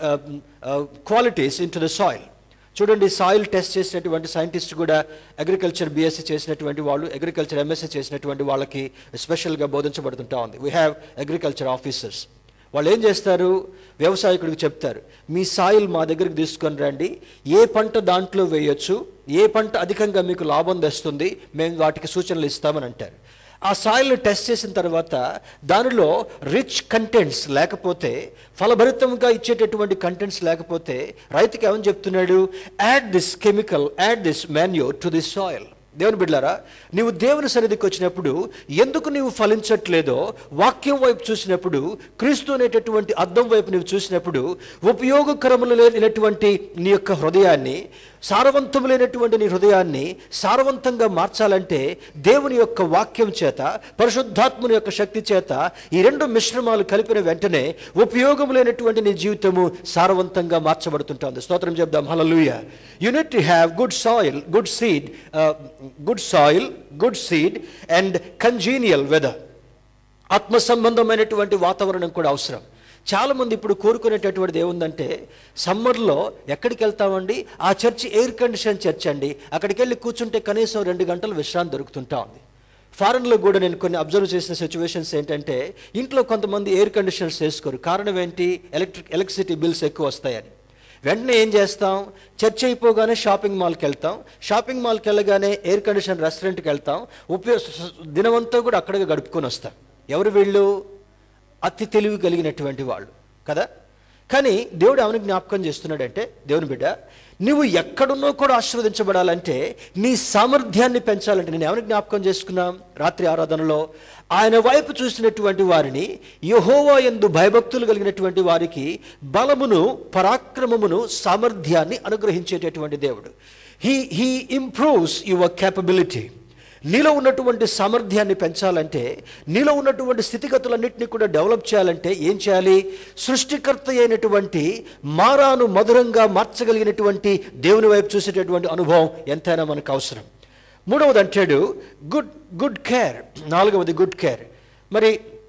qualities into the soil చూడండి సాయిల్ టెస్ట్ చేసినటువంటి సైంటిస్ట్ కూడా అగ్రికల్చర్ బీఎస్సీ చేసినటువంటి వాళ్ళు అగ్రికల్చర్ ఎంఎస్సీ చేసినటువంటి వాళ్ళకి స్పెషల్గా బోధించబడుతుంటా ఉంది వీ హ్యావ్ అగ్రికల్చర్ ఆఫీసర్స్ వాళ్ళు ఏం చేస్తారు వ్యవసాయకుడికి చెప్తారు మీ సాయిల్ మా దగ్గరికి తీసుకొని రండి ఏ పంట దాంట్లో వేయొచ్చు ఏ పంట అధికంగా మీకు లాభం తెస్తుంది మేము వాటికి సూచనలు ఇస్తామని అంటారు ఆ సాయిల్ని టెస్ట్ చేసిన తర్వాత దానిలో రిచ్ కంటెంట్స్ లేకపోతే ఫలభరితంగా ఇచ్చేటటువంటి కంటెంట్స్ లేకపోతే రైతుకి ఏమని చెప్తున్నాడు add this chemical add this manure to this soil దేవుని బిడ్డారా నీవు దేవుని సన్నిధికి వచ్చినప్పుడు ఎందుకు నీవు ఫలించట్లేదో వాక్యం వైపు చూసినప్పుడు క్రీస్తు అనేటటువంటి అద్దం వైపు నీవు చూసినప్పుడు ఉపయోగకరములు లేనటువంటి నీ యొక్క హృదయాన్ని సారవంతం లేనటువంటి నీ హృదయాన్ని సారవంతంగా మార్చాలంటే దేవుని యొక్క వాక్యం చేత పరిశుద్ధాత్ముని యొక్క శక్తి చేత ఈ రెండు మిశ్రమాలు కలిపిన వెంటనే ఉపయోగం లేనటువంటి నీ జీవితము సారవంతంగా మార్చబడుతుంటుంది స్తోత్రం చెప్దాం hallelujah you need to have good soil good seed good soil good seed and congenial weather ఆత్మ సంబంధమైనటువంటి వాతావరణం కూడా అవసరం చాలామంది ఇప్పుడు కోరుకునేటటువంటిది ఏముందంటే సమ్మర్లో ఎక్కడికి వెళ్తామండి ఆ చర్చ్ ఎయిర్ కండిషన్ చర్చ్ అండి అక్కడికి వెళ్ళి కూర్చుంటే కనీసం రెండు గంటలు విశ్రాంతి దొరుకుతుంటా ఉంది ఫారెన్లో కూడా నేను కొన్ని అబ్జర్వ్ చేసిన సిచ్యువేషన్స్ ఏంటంటే ఇంట్లో కొంతమంది ఎయిర్ కండిషనర్స్ వేసుకోరు కారణం ఏంటి ఎలక్ట్రిక్ ఎలక్ట్రిసిటీ బిల్స్ ఎక్కువ వస్తాయని వెంటనే ఏం చేస్తాం చర్చ్ అయిపోగానే షాపింగ్ మాల్కి వెళ్తాం షాపింగ్ మాల్కి వెళ్ళగానే ఎయిర్ కండిషన్ రెస్టారెంట్కి వెళ్తాం ఉపయోగ దినమంతా కూడా అక్కడికి గడుపుకొని వస్తాం ఎవరు వీళ్ళు అతి తెలివి కలిగినటువంటి వాళ్ళు కదా కానీ దేవుడు ఎవరిని జ్ఞాపకం చేస్తున్నాడంటే దేవుని బిడ్డ నువ్వు ఎక్కడున్నో కూడా ఆశీర్వదించబడాలంటే నీ సామర్థ్యాన్ని పెంచాలంటే నేను ఎవరిని జ్ఞాపకం చేసుకున్నాం రాత్రి ఆరాధనలో ఆయన వైపు చూసినటువంటి వారిని యహోవా ఎందు భయభక్తులు కలిగినటువంటి వారికి బలమును పరాక్రమమును సామర్థ్యాన్ని అనుగ్రహించేటటువంటి దేవుడు he he improves your capability నీలో ఉన్నటువంటి సామర్థ్యాన్ని పెంచాలంటే నీలో ఉన్నటువంటి స్థితిగతులన్నింటినీ కూడా డెవలప్ చేయాలంటే ఏం చేయాలి సృష్టికర్త అయినటువంటి మారాను మధురంగా మార్చగలిగినటువంటి దేవుని వైపు చూసేటటువంటి అనుభవం ఎంతైనా మనకు అవసరం మూడవది అంటాడు గుడ్ గుడ్ కేర్ నాలుగవది గుడ్ కేర్ మరి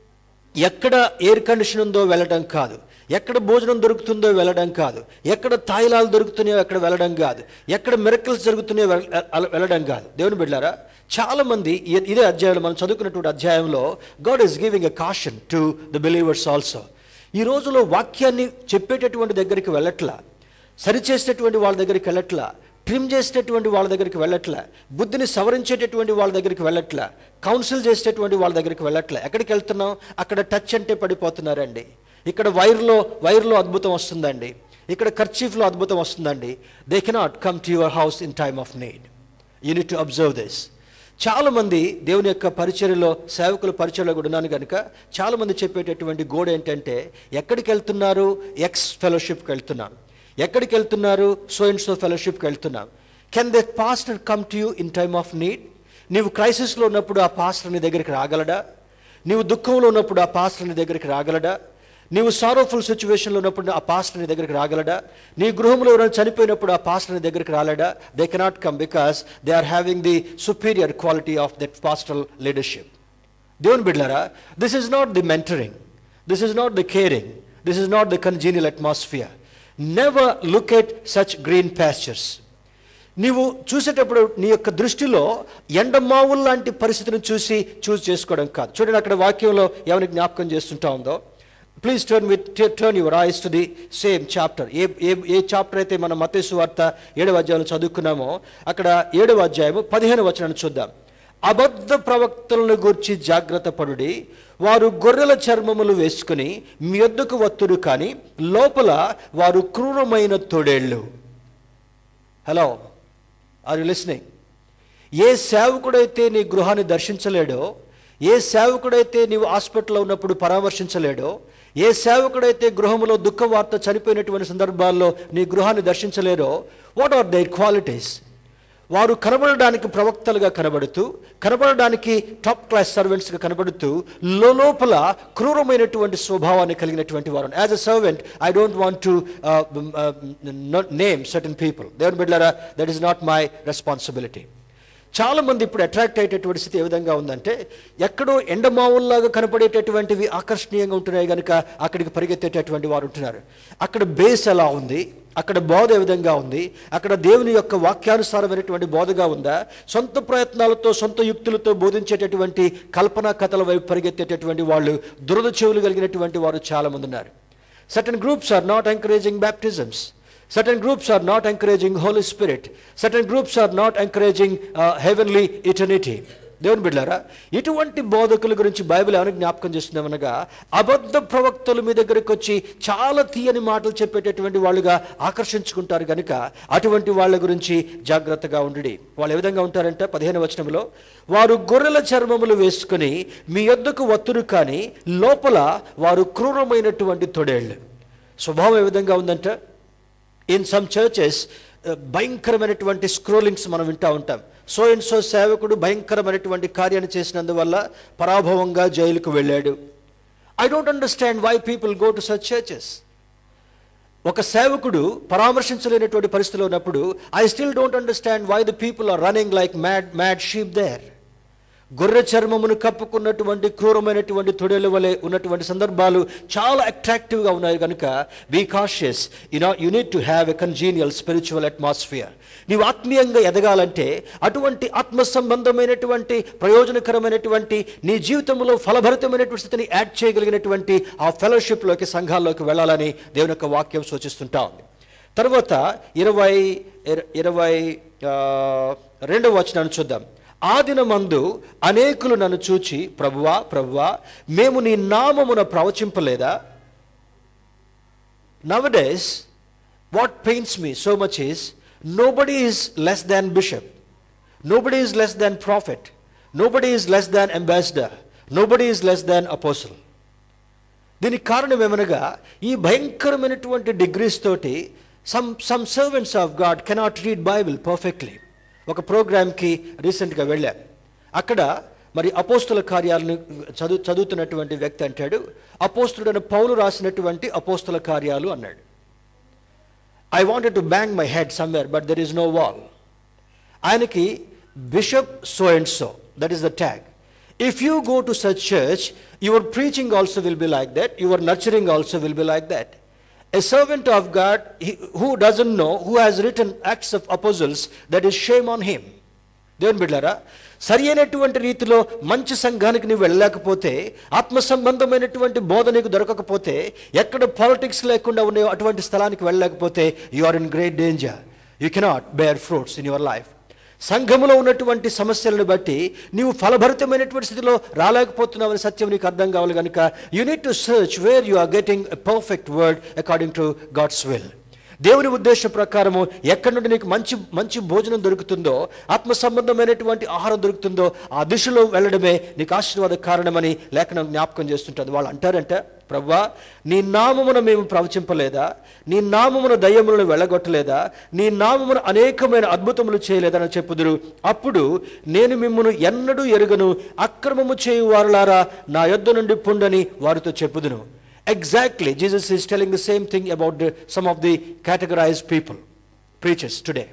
ఎక్కడ ఎయిర్ కండిషన్ ఉందో వెళ్ళడం కాదు ఎక్కడ భోజనం దొరుకుతుందో వెళ్ళడం కాదు ఎక్కడ తాయిలాలు దొరుకుతున్నాయో అక్కడ వెళ్ళడం కాదు ఎక్కడ మిరకల్స్ జరుగుతున్నాయో వెళ- అల- వెళ్ళడం కాదు దేవుని బిడ్డారా చాలామంది ఇ- ఇదే అధ్యాయంలో మనం చదువుకున్నటువంటి అధ్యాయంలో God is giving a caution to the believers also ఈ రోజులో వాక్యాన్ని చెప్పేటటువంటి దగ్గరికి వెళ్ళట్లా సరిచేసేటటువంటి వాళ్ళ దగ్గరికి వెళ్ళట్లా ట్రిమ్ చేసేటటువంటి వాళ్ళ దగ్గరికి వెళ్ళట్లా బుద్ధిని సవరించేటటువంటి వాళ్ళ దగ్గరికి వెళ్ళట్లా కౌన్సిల్ చేసేటటువంటి వాళ్ళ దగ్గరికి వెళ్ళట్లా ఎక్కడికి వెళ్తున్నాం అక్కడ టచ్ అంటే పడిపోతున్నారండి ఇక్కడ వైర్లో వైర్లో అద్భుతం వస్తుందండి ఇక్కడ ఖర్చీఫ్లో అద్భుతం వస్తుందండి they cannot come to your house in time of need you need to observe this చాలామంది దేవుని యొక్క పరిచర్యలో సేవకుల పరిచయలో కూడా ఉన్నాను కనుక చాలామంది చెప్పేటటువంటి గోడ ఏంటంటే ఎక్కడికి వెళ్తున్నారు ఎక్స్ ఫెలోషిప్కి వెళ్తున్నాను ఎక్కడికి వెళ్తున్నారు సో అండ్ సో ఫెలోషిప్కి వెళ్తున్నాం can the pastor come to you in time of need నీవు క్రైసిస్లో ఉన్నప్పుడు ఆ పాస్టర్ నీ దగ్గరికి రాగలడా నీవు దుఃఖంలో ఉన్నప్పుడు ఆ పాస్టర్ నీ దగ్గరికి రాగలడా నీవు సారోఫుల్ సిచ్యువేషన్లో ఉన్నప్పుడు ఆ పాస్టర్ నీ దగ్గరికి రాగలడా నీ గృహంలో ఎవరైనా చనిపోయినప్పుడు ఆ పాస్టర్ నీ దగ్గరికి రాలేడా they cannot come because they are having the superior quality of that pastoral leadership దేవుని బిడ్డారా this is not the mentoring this is not the caring this is not the congenial atmosphere never look at such green pastures నీవు చూసేటప్పుడు నీ యొక్క దృష్టిలో ఎండమావుల్ లాంటి పరిస్థితిని చూసి చూస్ చేసుకోవడం కాదు చూడండి అక్కడ వాక్యంలో ఎవరిని జ్ఞాపకం చేస్తుంటా ఉందో please turn with turn your eyes to the same chapter ఏ ఏ ఏ చాప్టర్ అయితే మనం మతేసు వార్త ఏడవ అధ్యాయంలో చదువుకున్నామో అక్కడ ఏడవ అధ్యాయము పదిహేను వచనాన్ని చూద్దాం అబద్ధ ప్రవక్తలను గూర్చి జాగ్రత్త పడుడి వారు గొర్రెల చర్మములు వేసుకుని మీ యొద్దకు వత్తురు కానీ లోపల వారు క్రూరమైన తోడేళ్ళు హలో ఆర్ యు లిస్నింగ్ ఏ సేవకుడైతే నీ గృహాన్ని దర్శించలేడో ఏ సేవకుడైతే నీవు హాస్పిటల్లో ఉన్నప్పుడు పరామర్శించలేడో ఏ సేవకుడైతే గృహంలో దుఃఖ వార్త చనిపోయినటువంటి సందర్భాల్లో నీ గృహాన్ని దర్శించలేరో వాట్ ఆర్ దైర్ క్వాలిటీస్ వారు కనబడడానికి ప్రవక్తలుగా కనబడుతూ కనబడడానికి టాప్ క్లాస్ సర్వెంట్స్గా కనబడుతూ లోపల క్రూరమైనటువంటి స్వభావాన్ని కలిగినటువంటి వారు as a servant I don't want to name certain people దేవుని బిడ్డారా that is not my responsibility చాలా మంది ఇప్పుడు అట్రాక్ట్ అయ్యేటటువంటి స్థితి ఏ విధంగా ఉందంటే ఎక్కడో ఎండమావుల్లాగా కనపడేటటువంటివి ఆకర్షణీయంగా ఉంటున్నాయి కనుక అక్కడికి పరిగెత్తేటటువంటి వారు ఉంటున్నారు అక్కడ బేస్ ఎలా ఉంది అక్కడ బోధ ఏ విధంగా ఉంది అక్కడ దేవుని యొక్క వాక్యానుసారమైనటువంటి బోధగా ఉందా సొంత ప్రయత్నాలతో సొంత యుక్తులతో బోధించేటటువంటి కల్పనా కథల వైపు పరిగెత్తేటటువంటి వాళ్ళు దురద చెవులు కలిగినటువంటి వారు చాలా మంది ఉన్నారు certain groups are not encouraging baptisms Certain groups are not encouraging Holy Spirit. Certain groups are not encouraging uh, heavenly eternity. దేవుని బిడ్డారా ఇటువంటి బోధకుల గురించి బైబిల్ ఏమైనా జ్ఞాపకం చేస్తుందేమనగా అబద్ధ ప్రవక్తలు మీ దగ్గరికి వచ్చి చాలా తీయని మాటలు చెప్పేటటువంటి వాళ్ళుగా ఆకర్షించుకుంటారు కనుక అటువంటి వాళ్ళ గురించి జాగ్రత్తగా ఉండి వాళ్ళు ఏ విధంగా ఉంటారంటే పదిహేను వచనంలో వారు గొర్రెల చర్మములు వేసుకుని మీ యొద్దకు వత్తురు కానీ లోపల వారు క్రూరమైనటువంటి తొడేళ్ళు స్వభావం ఏ విధంగా ఉందంటే ఇన్ సమ్ చర్చెస్ భయంకరమైనటువంటి స్క్రోలింగ్స్ మనం వింటూ ఉంటాం సో అండ్ సో సేవకుడు భయంకరమైనటువంటి కార్యాన్ని చేసినందువల్ల పరాభవంగా జైలుకు వెళ్ళాడు I don't understand why people go to such churches ఒక సేవకుడు పరామర్శించలేనటువంటి పరిస్థితిలో ఉన్నప్పుడు I still don't understand why the people are running like mad mad sheep there గొర్రె చర్మమును కప్పుకున్నటువంటి క్రూరమైనటువంటి తొడేల వలె ఉన్నటువంటి సందర్భాలు చాలా అట్రాక్టివ్గా ఉన్నాయి కనుక be cautious you know you need to have a congenial spiritual atmosphere నీవు ఆత్మీయంగా ఎదగాలంటే అటువంటి ఆత్మ సంబంధమైనటువంటి ప్రయోజనకరమైనటువంటి నీ జీవితంలో ఫలభరితమైనటువంటి స్థితిని యాడ్ చేయగలిగినటువంటి ఆ ఫెలోషిప్లోకి సంఘాల్లోకి వెళ్ళాలని దేవుని యొక్క వాక్యం సూచిస్తుంటా ఉంది తర్వాత ఇరవై ఇర- ఇరవై ఆ, రెండవ వచనాన్ని చూద్దాం ఆ దినమందు అనేకులు నన్ను చూచి ప్రభువా ప్రభువా మేము నీ నామమున ప్రవచింపలేదా nowadays what pains me so much is nobody is less than bishop nobody is less than prophet nobody is less than ambassador nobody is less than apostle దీనికి కారణం ఏమనగా ఈ భయంకరమైనటువంటి డిగ్రీస్ తోటి some some servants of God cannot read Bible perfectly ఒక ప్రోగ్రామ్కి రీసెంట్గా వెళ్ళాం అక్కడ మరి అపోస్తుల కార్యాలను చదువు చదువుతున్నటువంటి వ్యక్తి అంటాడు అపోస్తుడైన పౌలు రాసినటువంటి అపోస్తుల కార్యాలు అన్నాడు I wanted to bang my head somewhere but there is no wall ఆయనకి bishop so and so that is the tag if you go to such church your preaching also will be like that your nurturing also will be like that a servant of God who doesn't know who has return acts of apostles that is shame on him దేవుని బిడ్డారా సరి అయినటువంటి రీతిలో మంచి సంఘానికి నీవు వెళ్ళలేకపోతే ఆత్మ సంబంధమైనటువంటి బోధ నీకు దొరకకపోతే ఎక్కడ పాలిటిక్స్ లేకుండా ఉండే అటువంటి స్థలానికి వెళ్ళలేకపోతే you are in great danger you cannot bear fruits in your life సంఘములో ఉన్నటువంటి సమస్యలను బట్టి నీవు ఫలభరితమైనటువంటి స్థితిలో రాలేకపోతున్నావని సత్యం నీకు అర్థం కావాలి కనుక you need to search where you are getting a perfect word according to God's will దేవుని ఉద్దేశం ప్రకారము ఎక్కడి నుండి నీకు మంచి మంచి భోజనం దొరుకుతుందో ఆత్మ సంబంధమైనటువంటి ఆహారం దొరుకుతుందో ఆ దిశలో వెళ్ళడమే నీకు ఆశీర్వాద కారణమని లేఖనం జ్ఞాపకం చేస్తుంటుంది వాళ్ళు అంటారంట ప్రవ్వా నీ నామమున మేము ప్రవచింపలేదా నీ నామమున దయ్యములను వెళ్ళగొట్టలేదా నీ నామమున అనేకమైన అద్భుతములు చేయలేదని చెప్పుదురు అప్పుడు నేను మిమ్మను ఎన్నడూ ఎరుగను అక్రమము చేయు వారులారా నా యొద్ద నుండి పుండని వారితో చెప్పుదును Exactly, Jesus is telling the same thing about the, some of the categorized people, preachers today.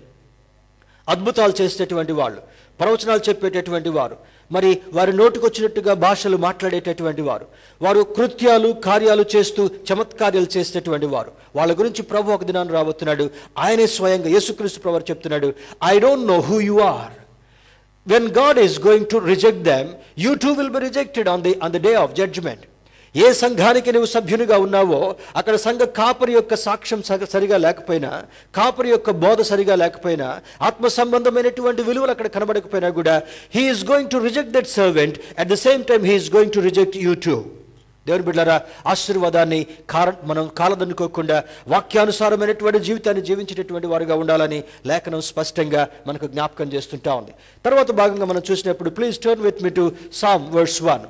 అద్భుతాలు చేసేటటువంటి వాళ్ళు ప్రవచనాలు చెప్పేటటువంటి వారు మరి వారి నోటికొచ్చినట్టుగా భాషలు మాట్లాడేటటువంటి వారు వారు కృత్యాలు కార్యాలు చేస్తూ చమత్కార్యాలు చేసేటటువంటి వారు వాళ్ళ గురించి ప్రభు ఒక దినాన్ని రాబోతున్నాడు ఆయనే స్వయంగా యేసుక్రీస్తు ప్రభు చెప్తున్నాడు I don't know who you are when God is going to reject them, you too will be rejected on the, on the day of judgment. ఏ సంఘానికి నువ్వు సభ్యునిగా ఉన్నావో అక్కడ సంఘ కాపరి యొక్క సాక్ష్యం సగ- సరిగా లేకపోయినా కాపరి యొక్క బోధ సరిగా లేకపోయినా ఆత్మ సంబంధమైనటువంటి విలువలు అక్కడ కనబడకపోయినా కూడా he is going to reject that servant at the same time he is going to reject you too దేవుని బిడ్డలారా ఆశీర్వాదాన్ని కార మనం కాలదనుకోకుండా వాక్యానుసారమైనటువంటి జీవితాన్ని జీవించేటటువంటి వారుగా ఉండాలని లేఖనం స్పష్టంగా మనకు జ్ఞాపకం చేస్తుంటా ఉంది తర్వాత భాగంగా మనం చూసినప్పుడు please turn with me to psalm words one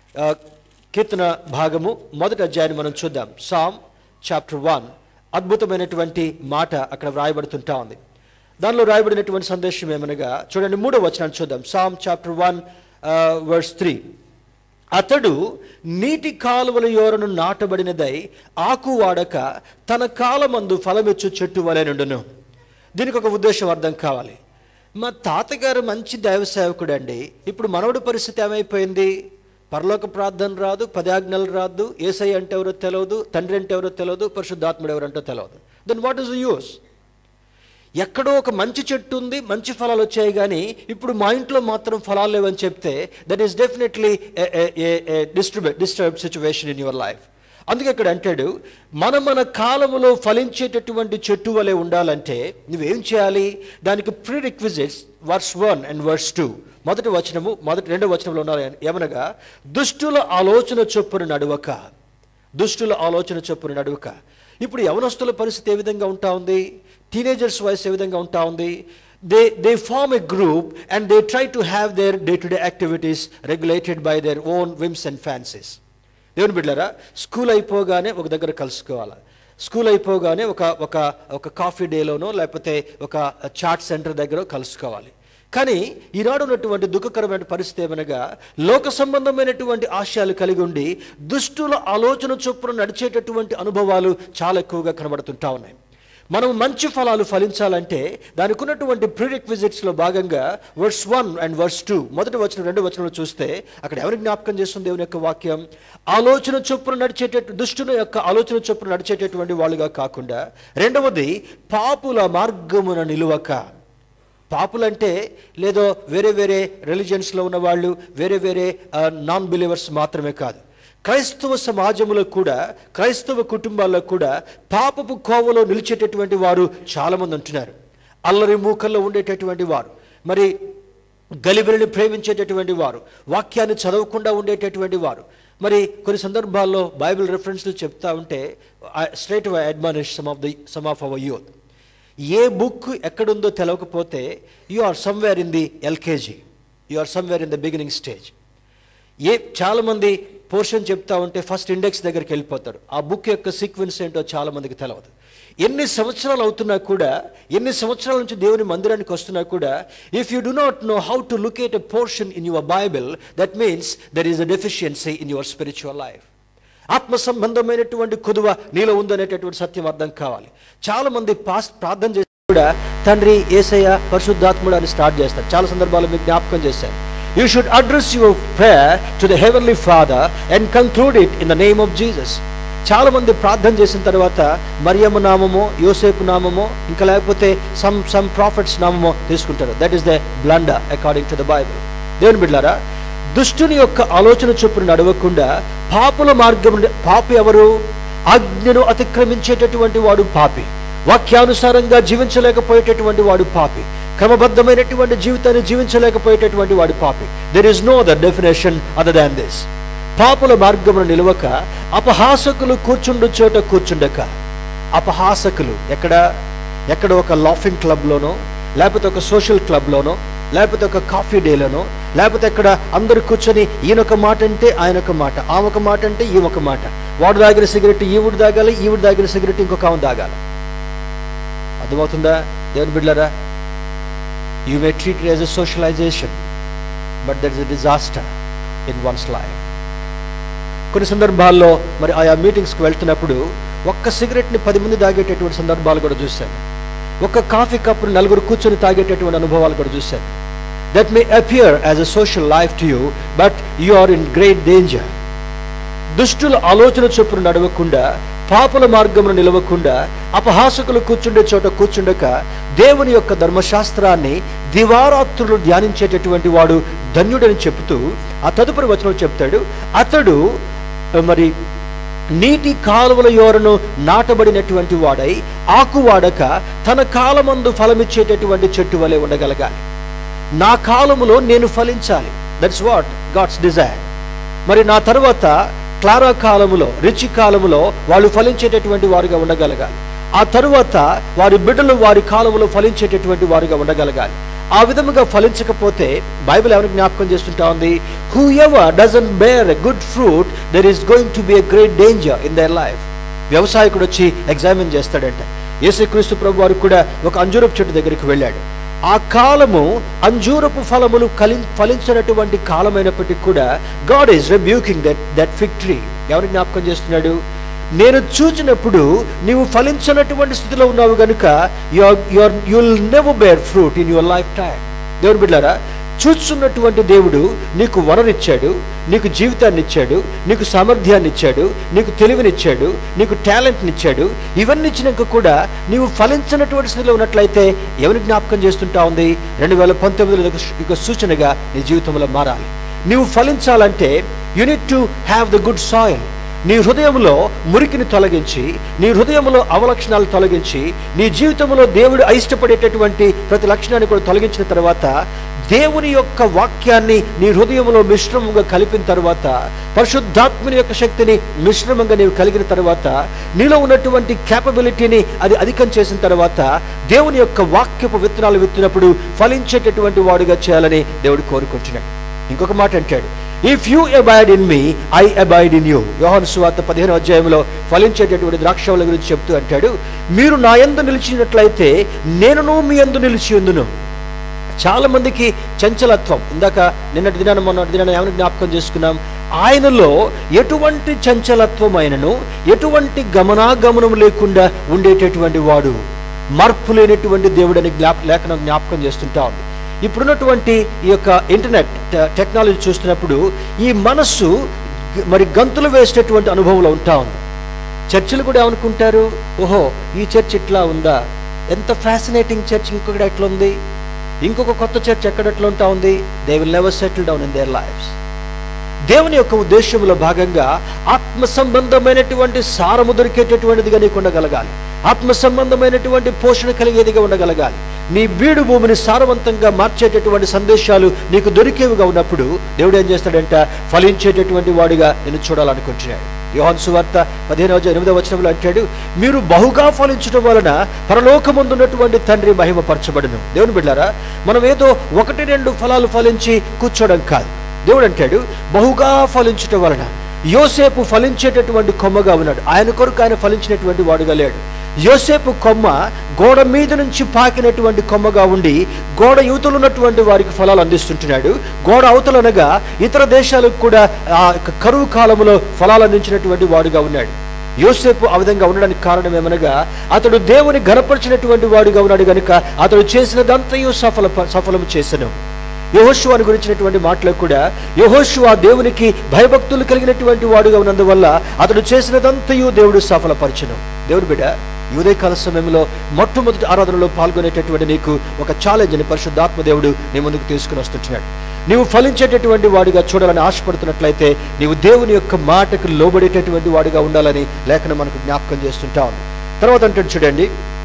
కీర్తన భాగము మొదటి అధ్యాయాన్ని మనం చూద్దాం సామ్ చాప్టర్ వన్ అద్భుతమైనటువంటి మాట అక్కడ వ్రాయబడుతుంటా ఉంది దానిలో రాయబడినటువంటి సందేశం ఏమనగా చూడండి మూడో వచనాన్ని చూద్దాం psalm chapter one verse three అతడు నీటి కాలువల యోరను నాటబడినదై ఆకు వాడక తన కాలమందు ఫలమిచ్చు చెట్టు వలె నుండును దీనికి ఒక ఉద్దేశం అర్థం కావాలి మా తాతగారు మంచి దైవ సేవకుడు అండి ఇప్పుడు మనవడి పరిస్థితి ఏమైపోయింది పరలోక ప్రార్థన రాదు పదాజ్ఞలు రాదు ఏసై అంటే ఎవరో తెలియదు తండ్రి అంటే ఎవరో తెలియదు పరిశుద్ధాత్ముడు ఎవరంటో తెలియదు then what is the use ఎక్కడో ఒక మంచి చెట్టు ఉంది మంచి ఫలాలు వచ్చాయి కానీ ఇప్పుడు మా ఇంట్లో మాత్రం ఫలాలు లేవని చెప్తే that is definitely disturb disturb situation in your life అందుకే ఇక్కడ అంటాడు మనం మన కాలములో ఫలించేటటువంటి చెట్టు వలె ఉండాలంటే నువ్వేం చేయాలి దానికి prerequisites verse one and verse two మొదటి వచనము మొదటి రెండో వచనంలో ఉన్నారు ఏమనగా దుష్టుల ఆలోచన చొప్పున నడువక దుష్టుల ఆలోచన చొప్పున నడువక ఇప్పుడు యవనస్తుల పరిస్థితి ఏ విధంగా ఉంటా ఉంది టీనేజర్స్ వయసు ఏ విధంగా ఉంటా ఉంది they they form a group and they try to have their day to day activities regulated by their own whims and fancies దేవుని బిడ్డారా స్కూల్ అయిపోగానే ఒక దగ్గర కలుసుకోవాలి స్కూల్ అయిపోగానే ఒక ఒక ఒక కాఫీ డేలోనో లేకపోతే ఒక చాట్ సెంటర్ దగ్గర కలుసుకోవాలి కానీ ఈనాడు ఉన్నటువంటి దుఃఖకరమైన పరిస్థితి ఏమనగా లోక సంబంధమైనటువంటి ఆశయాలు కలిగి ఉండి దుష్టుల ఆలోచన చొప్పున నడిచేటటువంటి అనుభవాలు చాలా ఎక్కువగా కనబడుతుంటా ఉన్నాయి మనం మంచి ఫలాలు ఫలించాలంటే దానికి ఉన్నటువంటి ప్రీరిక్విజిట్స్లో భాగంగా verse one and verse two మొదటి వచనం రెండు వచనంలో చూస్తే అక్కడ ఎవరి జ్ఞాపకం చేస్తుంది దేవుని యొక్క వాక్యం ఆలోచన చొప్పున నడిచేటట్టు దుష్టుల యొక్క ఆలోచన చొప్పున నడిచేటటువంటి వాళ్ళుగా కాకుండా రెండవది పాపుల మార్గమున నిలువక పాపులంటే లేదో వేరే వేరే రిలీజియన్స్లో ఉన్న వాళ్ళు వేరే వేరే నాన్ బిలీవర్స్ మాత్రమే కాదు క్రైస్తవ సమాజంలో కూడా క్రైస్తవ కుటుంబాల్లో కూడా పాపపు కోవలో నిలిచేటటువంటి వారు చాలామంది ఉంటున్నారు అల్లరి మూకల్లో ఉండేటటువంటి వారు మరి గలిబిలిని ప్రేమించేటటువంటి వారు వాక్యాన్ని చదవకుండా ఉండేటటువంటి వారు మరి కొన్ని సందర్భాల్లో బైబిల్ రెఫరెన్స్లు చెప్తా ఉంటే straight admonish some of the some of our youth ఏ బుక్ ఎక్కడుందో తెలవకపోతే you are somewhere in the LKG you are somewhere in the beginning stage ఏ చాలామంది పోర్షన్ చెప్తా ఉంటే ఫస్ట్ ఇండెక్స్ దగ్గరికి వెళ్ళిపోతారు ఆ బుక్ యొక్క సీక్వెన్స్ ఏంటో చాలామందికి తెలవదు ఎన్ని సంవత్సరాలు అవుతున్నా కూడా ఎన్ని సంవత్సరాల నుంచి దేవుని మందిరానికి వస్తున్నా కూడా if you do not know how to locate a portion in your Bible that means there is a deficiency in your spiritual life ఆత్మ సంబంధమైనటువంటి కుదువ నీలో ఉందనేటటువంటి సత్యం అర్థం కావాలి చాలా మంది పాస్ ప్రార్థన చేసి కూడా తండ్రి ఏసయ్య పరిశుద్ధాత్ముడు అని స్టార్ట్ చేస్తారు చాలా సందర్భాల్లో మీకు జ్ఞాపకం చేశారు you should address your prayer to the heavenly father and conclude it in the name of Jesus చాలా మంది ప్రార్థన చేసిన తర్వాత మరియమ్మ నామమో యోసేపు నామమో ఇంకా లేకపోతే సమ్ సమ్ ప్రాఫిట్స్ నామమో తీసుకుంటారు that is the blunder according to the Bible దేవుని బిడ్డారా దుష్టుని యొక్క ఆలోచన చొప్పున నడవకుండా పాపుల మార్గం పాపి ఎవరు ఆజ్ఞను అతిక్రమించేటటువంటి వాడు పాపి వాక్యానుసారంగా జీవించలేకపోయేటటువంటి వాడు పాపి క్రమబద్ధమైనటువంటి జీవితాన్ని జీవించలేకపోయేటటువంటి వాడు పాపి there is no other definition other than this పాపుల మార్గమును నిలవక అపహాసకులు కూర్చుండు చోట కూర్చుండక అపహాసకులు ఎక్కడ ఎక్కడ ఒక లాఫింగ్ క్లబ్లోనో లేకపోతే ఒక సోషల్ క్లబ్లోనో లేకపోతే ఒక కాఫీ డేలోనో లేకపోతే ఎక్కడ అందరు కూర్చొని ఈయన ఒక మాట అంటే ఆయన ఒక మాట ఆమె ఒక మాట అంటే ఈ ఒక మాట వాడు దాగిన సిగరెట్ ఈవిడు తాగాలి ఈవిడు దాగిన సిగరెట్ ఇంకొక ఆమె తాగాలి అర్థమవుతుందా దేవుని బిడ్డలారా you may treat as a socialization but that is a disaster in one's life కొన్ని సందర్భాల్లో మరి ఆయా మీటింగ్స్కి వెళ్తున్నప్పుడు ఒక్క సిగరెట్ని పది మంది తాగేటటువంటి సందర్భాలు కూడా చూశాను ఒక్క కాఫీ కప్ను నలుగురు కూర్చొని తాగేటటువంటి అనుభవాలు కూడా చూశాను that may appear as a social life to you but you are in great danger దుష్టుల ఆలోచన చొప్పున నడవకుండా పాపుల మార్గమును నిలవకుండా అపహాసకులు కూర్చుండే చోట కూర్చుండక దేవుని యొక్క ధర్మశాస్త్రాన్ని దివారాత్రులు ధ్యానించేటటువంటి వాడు ధన్యుడని చెబుతూ ఆ తదుపరి వచనం చెప్తాడు అతడు మరి నీటి కాలువల యోరను నాటబడినటువంటి వాడై ఆకు వాడక తన కాలమందు ఫలమిచ్చేటటువంటి చెట్టు వలె ఉండగలగాలి నా కాలములో నేను ఫలించాలి దట్స్ వాట్ గాడ్స్ డిజైర్ మరి నా తర్వాత క్లారా కాలములో రిచి కాలములో వాళ్ళు ఫలించేటటువంటి వారుగా ఉండగలగాలి ఆ తరువాత వారి బిడ్డలు వారి కాలములో ఫలించేటటువంటి వారుగా ఉండగలగాలి ఆ విధముగా ఫలించకపోతే బైబిల్ ఎవరికి జ్ఞాపకం చేస్తుంటా ఉంది whoever doesn't bear a good fruit there is going to be a great danger in their life వ్యవసాయకుడు వచ్చి ఎగ్జామిన్ చేస్తాడంట యేసుక్రీస్తు ప్రభు వారు కూడా ఒక అంజూరపు చెట్టు దగ్గరికి వెళ్ళాడు ఆ కాలము అంజూరపు ఫలములు కలి ఫలించినటువంటి కాలమైనప్పటికీ కూడా God is rebuking that that fig tree ఎవరిని జ్ఞాపకం చేస్తున్నాడు నేను చూచినప్పుడు నీవు ఫలించినటువంటి స్థితిలో ఉన్నావు కనుక your your you'll never bear fruit in your life time దేవుని బిడ్డారా చూస్తున్నటువంటి దేవుడు నీకు వనరిచ్చాడు నీకు జీవితాన్ని ఇచ్చాడు నీకు సామర్థ్యాన్ని ఇచ్చాడు నీకు తెలివినిచ్చాడు నీకు టాలెంట్ని ఇచ్చాడు ఇవన్నీ ఇచ్చినాక కూడా నీవు ఫలించినటువంటి స్థితిలో ఉన్నట్లయితే ఎవరి జ్ఞాపకం చేస్తుంటా ఉంది రెండు వేల పంతొమ్మిదిలో ఇక సూచనగా నీ జీవితంలో మారాలి నీవు ఫలించాలంటే you need to have the good soil నీ హృదయంలో మురికిని తొలగించి నీ హృదయంలో అవలక్షణాలు తొలగించి నీ జీవితంలో దేవుడు అయిష్టపడేటటువంటి ప్రతి లక్షణాన్ని కూడా తొలగించిన తర్వాత దేవుని యొక్క వాక్యాన్ని నీ హృదయంలో మిశ్రమంగా కలిపిన తర్వాత పరిశుద్ధాత్మని యొక్క శక్తిని మిశ్రమంగా నీవు కలిగిన తర్వాత నీలో ఉన్నటువంటి క్యాపబిలిటీని అది అధికం చేసిన తర్వాత దేవుని యొక్క వాక్యపు విత్తనాలు విత్తినప్పుడు ఫలించేటటువంటి వాడుగా చేయాలని దేవుడు కోరుకుంటున్నాడు ఇంకొక మాట అంటాడు if you abide in me I abide in you యోహన్ సువార్త పదిహేను అధ్యాయంలో ఫలించేటటువంటి ద్రాక్షవల గురించి చెప్తూ అంటాడు మీరు నా యందు నిలిచినట్లయితే నేనును మీ యందు నిలిచి ఉందును చాలా మందికి చంచలత్వం ఇందాక నిన్నటి దినాన్ని మొన్నటి దినాన్ని ఏమైనా జ్ఞాపకం చేసుకున్నాం ఆయనలో ఎటువంటి చంచలత్వం అయినను ఎటువంటి గమనాగమనం లేకుండా ఉండేటటువంటి వాడు మార్పు లేనటువంటి దేవుడని జ్ఞాప లేఖనం జ్ఞాపకం చేస్తుంటా ఉంది ఇప్పుడున్నటువంటి ఈ యొక్క ఇంటర్నెట్ టె- టెక్నాలజీ చూస్తున్నప్పుడు ఈ మనస్సు గ- మరి గంతులు వేసేటటువంటి అనుభవంలో ఉంటా ఉంది చర్చిలు కూడా ఏమనుకుంటారు ఓహో ఈ చర్చ్ ఇట్లా ఉందా ఎంత ఫ్యాసినేటింగ్ చర్చ్ ఇంకొకటి ఎట్లా ఉంది ఇంకొక కొత్త చర్చ్ ఎక్కడ ఎట్లా ఉంటా ఉంది they will never settle down in their lives దేవుని యొక్క ఉద్దేశంలో భాగంగా ఆత్మ సంబంధమైనటువంటి సారము దొరికేటటువంటిదిగా నీకు ఉండగలగాలి ఆత్మ సంబంధమైనటువంటి పోషణ కలిగేదిగా ఉండగలగాలి నీ బీడు భూమిని సారవంతంగా మార్చేటటువంటి సందేశాలు నీకు దొరికేవిగా ఉన్నప్పుడు దేవుడు ఏం చేస్తాడంట ఫలించేటటువంటి వాడిగా నేను చూడాలనుకుంటున్నాడు యోహాన్ సువార్త పదిహేను వచ్చి ఎనిమిదవ వచనంలో అంటాడు మీరు బహుగా ఫలించడం వలన పరలోకముందున్నటువంటి తండ్రి మహిమపరచబడును దేవుని బిడ్డారా మనం ఏదో ఒకటి రెండు ఫలాలు ఫలించి కూర్చోవడం కాదు దేవుడు అంటాడు బహుగా ఫలించటం వలన యోసేపు ఫలించేటటువంటి కొమ్మగా ఉన్నాడు ఆయన కొరకు ఆయన ఫలించినటువంటి వాడుగా లేడు యోసేపు కొమ్మ గోడ మీద నుంచి పాకినటువంటి కొమ్మగా ఉండి గోడ యువతలు ఉన్నటువంటి వారికి ఫలాలు అందిస్తుంటున్నాడు గోడ అవతలనగా ఇతర దేశాలకు కూడా ఆ యొక్క కరువు కాలంలో ఫలాలు అందించినటువంటి వాడుగా ఉన్నాడు యోసేపు ఆ విధంగా ఉండడానికి కారణం ఏమనగా అతడు దేవుని గనపరిచినటువంటి వాడుగా ఉన్నాడు గనుక అతడు చేసినదంతయు సఫల సఫలం చేసను యహోశువాని గురించినటువంటి మాటలో కూడా యహోశువా దేవునికి భయభక్తులు కలిగినటువంటి వాడుగా ఉన్నందువల్ల అతడు చేసినదంతయు దేవుడు సఫలపరచను దేవుడు బిడ్డ ఈ ఉదయకాల సమయంలో మొట్టమొదటి ఆరాధనలో పాల్గొనేటటువంటి నీకు ఒక ఛాలెంజ్ని పరిశుద్ధాత్మ దేవుడు నీ ముందుకు తీసుకుని వస్తుంటున్నాడు నీవు ఫలించేటటువంటి వాడిగా చూడాలని ఆశపడుతున్నట్లయితే నీవు దేవుని యొక్క మాటకు లోబడేటటువంటి వాడిగా ఉండాలని లేఖనం మనకు జ్ఞాపకం చేస్తుంటా ఉంది తర్వాత అంటాడు చూడండి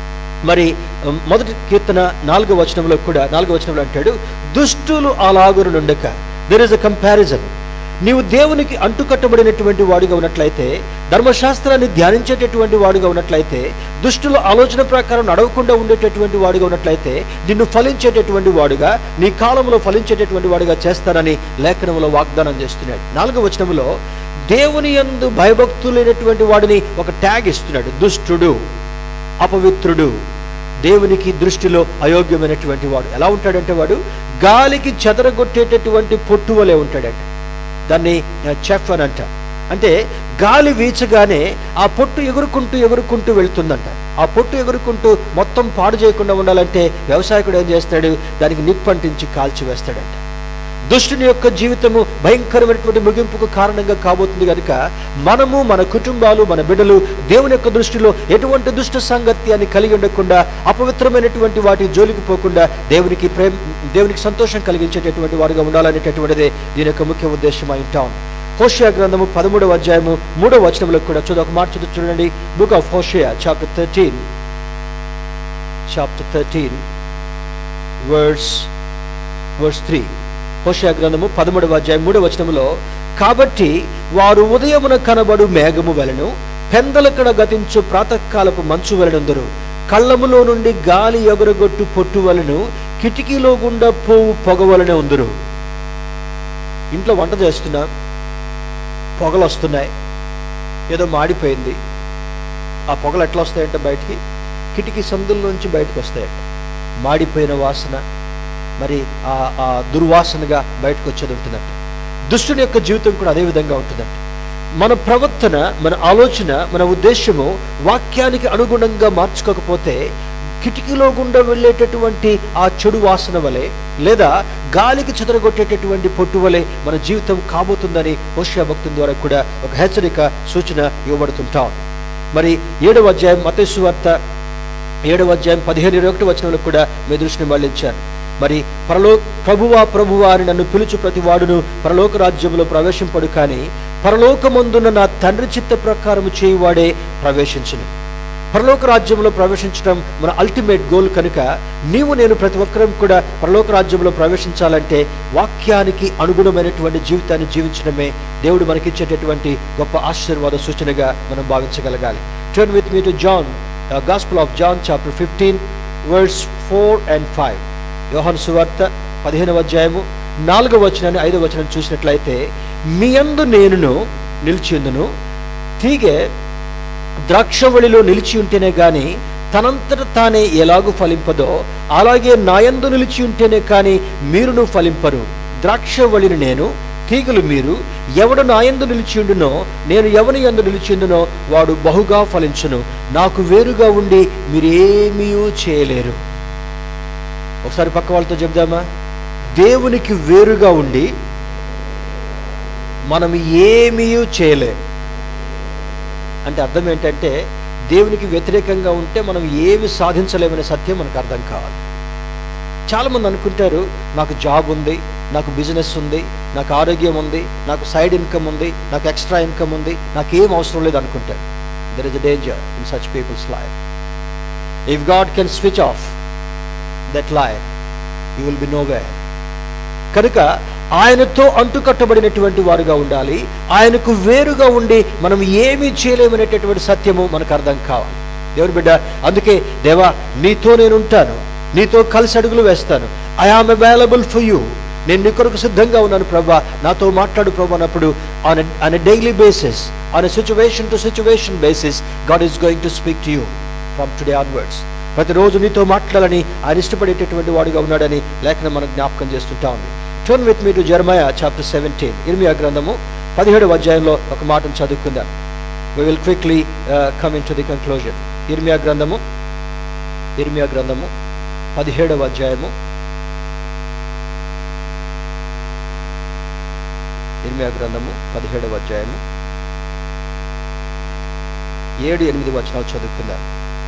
మరి ఉమ్, మొదటి కీర్తన నాలుగో వచనంలో కూడా నాలుగో వచనంలో అంటాడు దుష్టులు అలాగురు నుండక దెర్ ఇస్ అ కంపారిజన్ నీవు దేవునికి అంటుకట్టబడినటువంటి వాడిగా ఉన్నట్లయితే ధర్మశాస్త్రాన్ని ధ్యానించేటటువంటి వాడిగా ఉన్నట్లయితే దుష్టుల ఆలోచన ప్రకారం నడవకుండా ఉండేటటువంటి వాడిగా ఉన్నట్లయితే నిన్ను ఫలించేటటువంటి వాడుగా నీ కాలంలో ఫలించేటటువంటి వాడిగా చేస్తానని లేఖనంలో వాగ్దానం చేస్తున్నాడు నాలుగో వచనంలో దేవుని యందు భయభక్తులైనటువంటి వాడిని ఒక ట్యాగ్ ఇస్తున్నాడు దుష్టుడు అపవిత్రుడు దేవునికి దృష్టిలో అయోగ్యమైనటువంటి వాడు ఎలా ఉంటాడంటే వాడు గాలికి చెదరగొట్టేటటువంటి పొట్టు వలె ఉంటాడంట దాన్ని చెఫ్ అని అంట అంటే గాలి వీచగానే ఆ పొట్టు ఎగురుకుంటూ ఎగురుకుంటూ వెళ్తుందంట ఆ పొట్టు ఎగురుకుంటూ మొత్తం పాడు చేయకుండా ఉండాలంటే వ్యవసాయకుడు ఏం చేస్తాడు దానికి నిప్పంటించి కాల్చి వేస్తాడంట దుష్టుని యొక్క జీవితము భయంకరమైనటువంటి ముగింపుకు కారణంగా కాబోతుంది కనుక మనము మన కుటుంబాలు మన బిడ్డలు దేవుని యొక్క దృష్టిలో ఎటువంటి దుష్ట సాంగత్యాన్ని కలిగి ఉండకుండా అపవిత్రమైనటువంటి వాటి జోలికి పోకుండా దేవునికి ప్రేమ దేవునికి సంతోషం కలిగించేటటువంటి వారుగా ఉండాలనేటటువంటిదే దీని యొక్క ముఖ్య ఉద్దేశం అయి ఉంటాం హోషియా గ్రంథము పదమూడవ అధ్యాయము మూడవ వచనంలో కూడా చూద్దాం ఒక మాట చదువు చూడండి book of Hosea chapter thirteen chapter thirteen words verse three హోషయా గ్రంథము పదమూడవ అధ్యాయం మూడవ వచనములో కాబట్టి వారు ఉదయమున కనబడు మేఘము వలెను పెందలకడ గతించు ప్రాతకాలపు మంచు వలనందరు కళ్ళములో నుండి గాలి ఎగురగొట్టు పొట్టు వలను కిటికీలో గుండా పోవు పొగ వలనే ఉందరు ఇంట్లో వంట చేస్తున్నా పొగలు వస్తున్నాయి ఏదో మాడిపోయింది ఆ పొగలు ఎట్లా వస్తాయంటే బయటికి కిటికీ సందుల్లోంచి బయటకు వస్తాయంట మాడిపోయిన వాసన మరి ఆ ఆ దుర్వాసనగా బయటకు వచ్చేది ఉంటుందంట దుష్టుని యొక్క జీవితం కూడా అదే విధంగా ఉంటుందంట మన ప్రవర్తన మన ఆలోచన మన ఉద్దేశము వాక్యానికి అనుగుణంగా మార్చుకోకపోతే కిటికీలో గుండా వెళ్ళేటటువంటి ఆ చెడు వాసన వలె లేదా గాలికి చెదరగొట్టేటటువంటి పొట్టు వలె మన జీవితం కాబోతుందని హోషియా భక్తుల ద్వారా కూడా ఒక హెచ్చరిక సూచన ఇవ్వబడుతుంటాం మరి ఏడవ అధ్యాయం మతేసు వార్త ఏడవ అధ్యాయం పదిహేను ఇరవై ఒకటి వచనంలో కూడా మీ దృష్టిని మళ్ళించాను మరి పరలో ప్రభువా ప్రభువా అని నన్ను పిలుచు ప్రతి వాడును పరలోక రాజ్యంలో ప్రవేశింపడు కానీ పరలోకమందున్న నా తండ్రి చిత్త ప్రకారము చేయువాడే ప్రవేశించును పరలోక రాజ్యంలో ప్రవేశించడం మన అల్టిమేట్ గోల్ కనుక నీవు నేను ప్రతి ఒక్కరం కూడా పరలోక రాజ్యంలో ప్రవేశించాలంటే వాక్యానికి అనుగుణమైనటువంటి జీవితాన్ని జీవించడమే దేవుడు మనకిచ్చేటటువంటి గొప్ప ఆశీర్వాద సూచనగా మనం భావించగలగాలి turn with me to John gospel of John chapter fifteen words four and five యోహాను సువార్త పదిహేనవ అధ్యాయము నాలుగవ వచనాన్ని ఐదవ వచనం చూసినట్లయితే మీ అందు నేనును నిలిచిందును తీగే ద్రాక్షవళిలో నిలిచి ఉంటేనే గాని తనంతట తానే ఎలాగూ ఫలింపదో అలాగే నాయందు నిలిచి ఉంటేనే కానీ మీరును ఫలింపరు ద్రాక్షవళిని నేను తీగలు మీరు ఎవడు నాయందు నిలిచిండునో నేను ఎవని యందు నిలిచిండునో వాడు బహుగా ఫలించును నాకు వేరుగా ఉండి మీరేమీ చేయలేరు ఒకసారి పక్క వాళ్ళతో చెప్దామా దేవునికి వేరుగా ఉండి మనం ఏమీ చేయలేం అంటే అర్థం ఏంటంటే దేవునికి వ్యతిరేకంగా ఉంటే మనం ఏమి సాధించలేమనే సత్యం మనకు అర్థం కావాలి చాలామంది అనుకుంటారు నాకు జాబ్ ఉంది నాకు బిజినెస్ ఉంది నాకు ఆరోగ్యం ఉంది నాకు సైడ్ ఇన్కమ్ ఉంది నాకు ఎక్స్ట్రా ఇన్కమ్ ఉంది నాకు ఏం అవసరం లేదు అనుకుంటారు there is a danger in such people's life if God can switch off that life you will be no way కనుక ఆయనతో అంటుకట్టబడినటువంటి వారుగా ఉండాలి ఆయనకు వేరుగా ఉండి మనం ఏమీ చేయలేమనేటటువంటి సత్యము మనకు అర్థం కావాలి దేవుని బిడ్డ అందుకే దేవా నీతో నేను ఉంటాను నీతో కలిసి అడుగులు వేస్తాను I am available for you నేను నీ కొరకు సిద్ధంగా ఉన్నాను ప్రభా నాతో మాట్లాడు ప్రభా అన్నప్పుడు on on daily basis on situation to situation basis God is going to speak to you from today onwards ప్రతిరోజు నీతో మాట్లాడాలని ఆయన ఇష్టపడేటటువంటి వాడుగా ఉన్నాడని లేఖనం మనకు జ్ఞాపకం చేస్తుంటా ఉంది turn with me to Jeremiah chapter seventeen ఇర్మియా గ్రంథము పదిహేడవ అధ్యాయంలో ఒక మాటను చదువుకుందాం we will quickly come into the conclusion ఇర్మియా గ్రంథము ఇర్మియా గ్రంథము పదిహేడవ అధ్యాయము ఇర్మియా గ్రంథము పదిహేడవ అధ్యాయము ఏడు ఎనిమిది వచనాలు చదువుకుందాం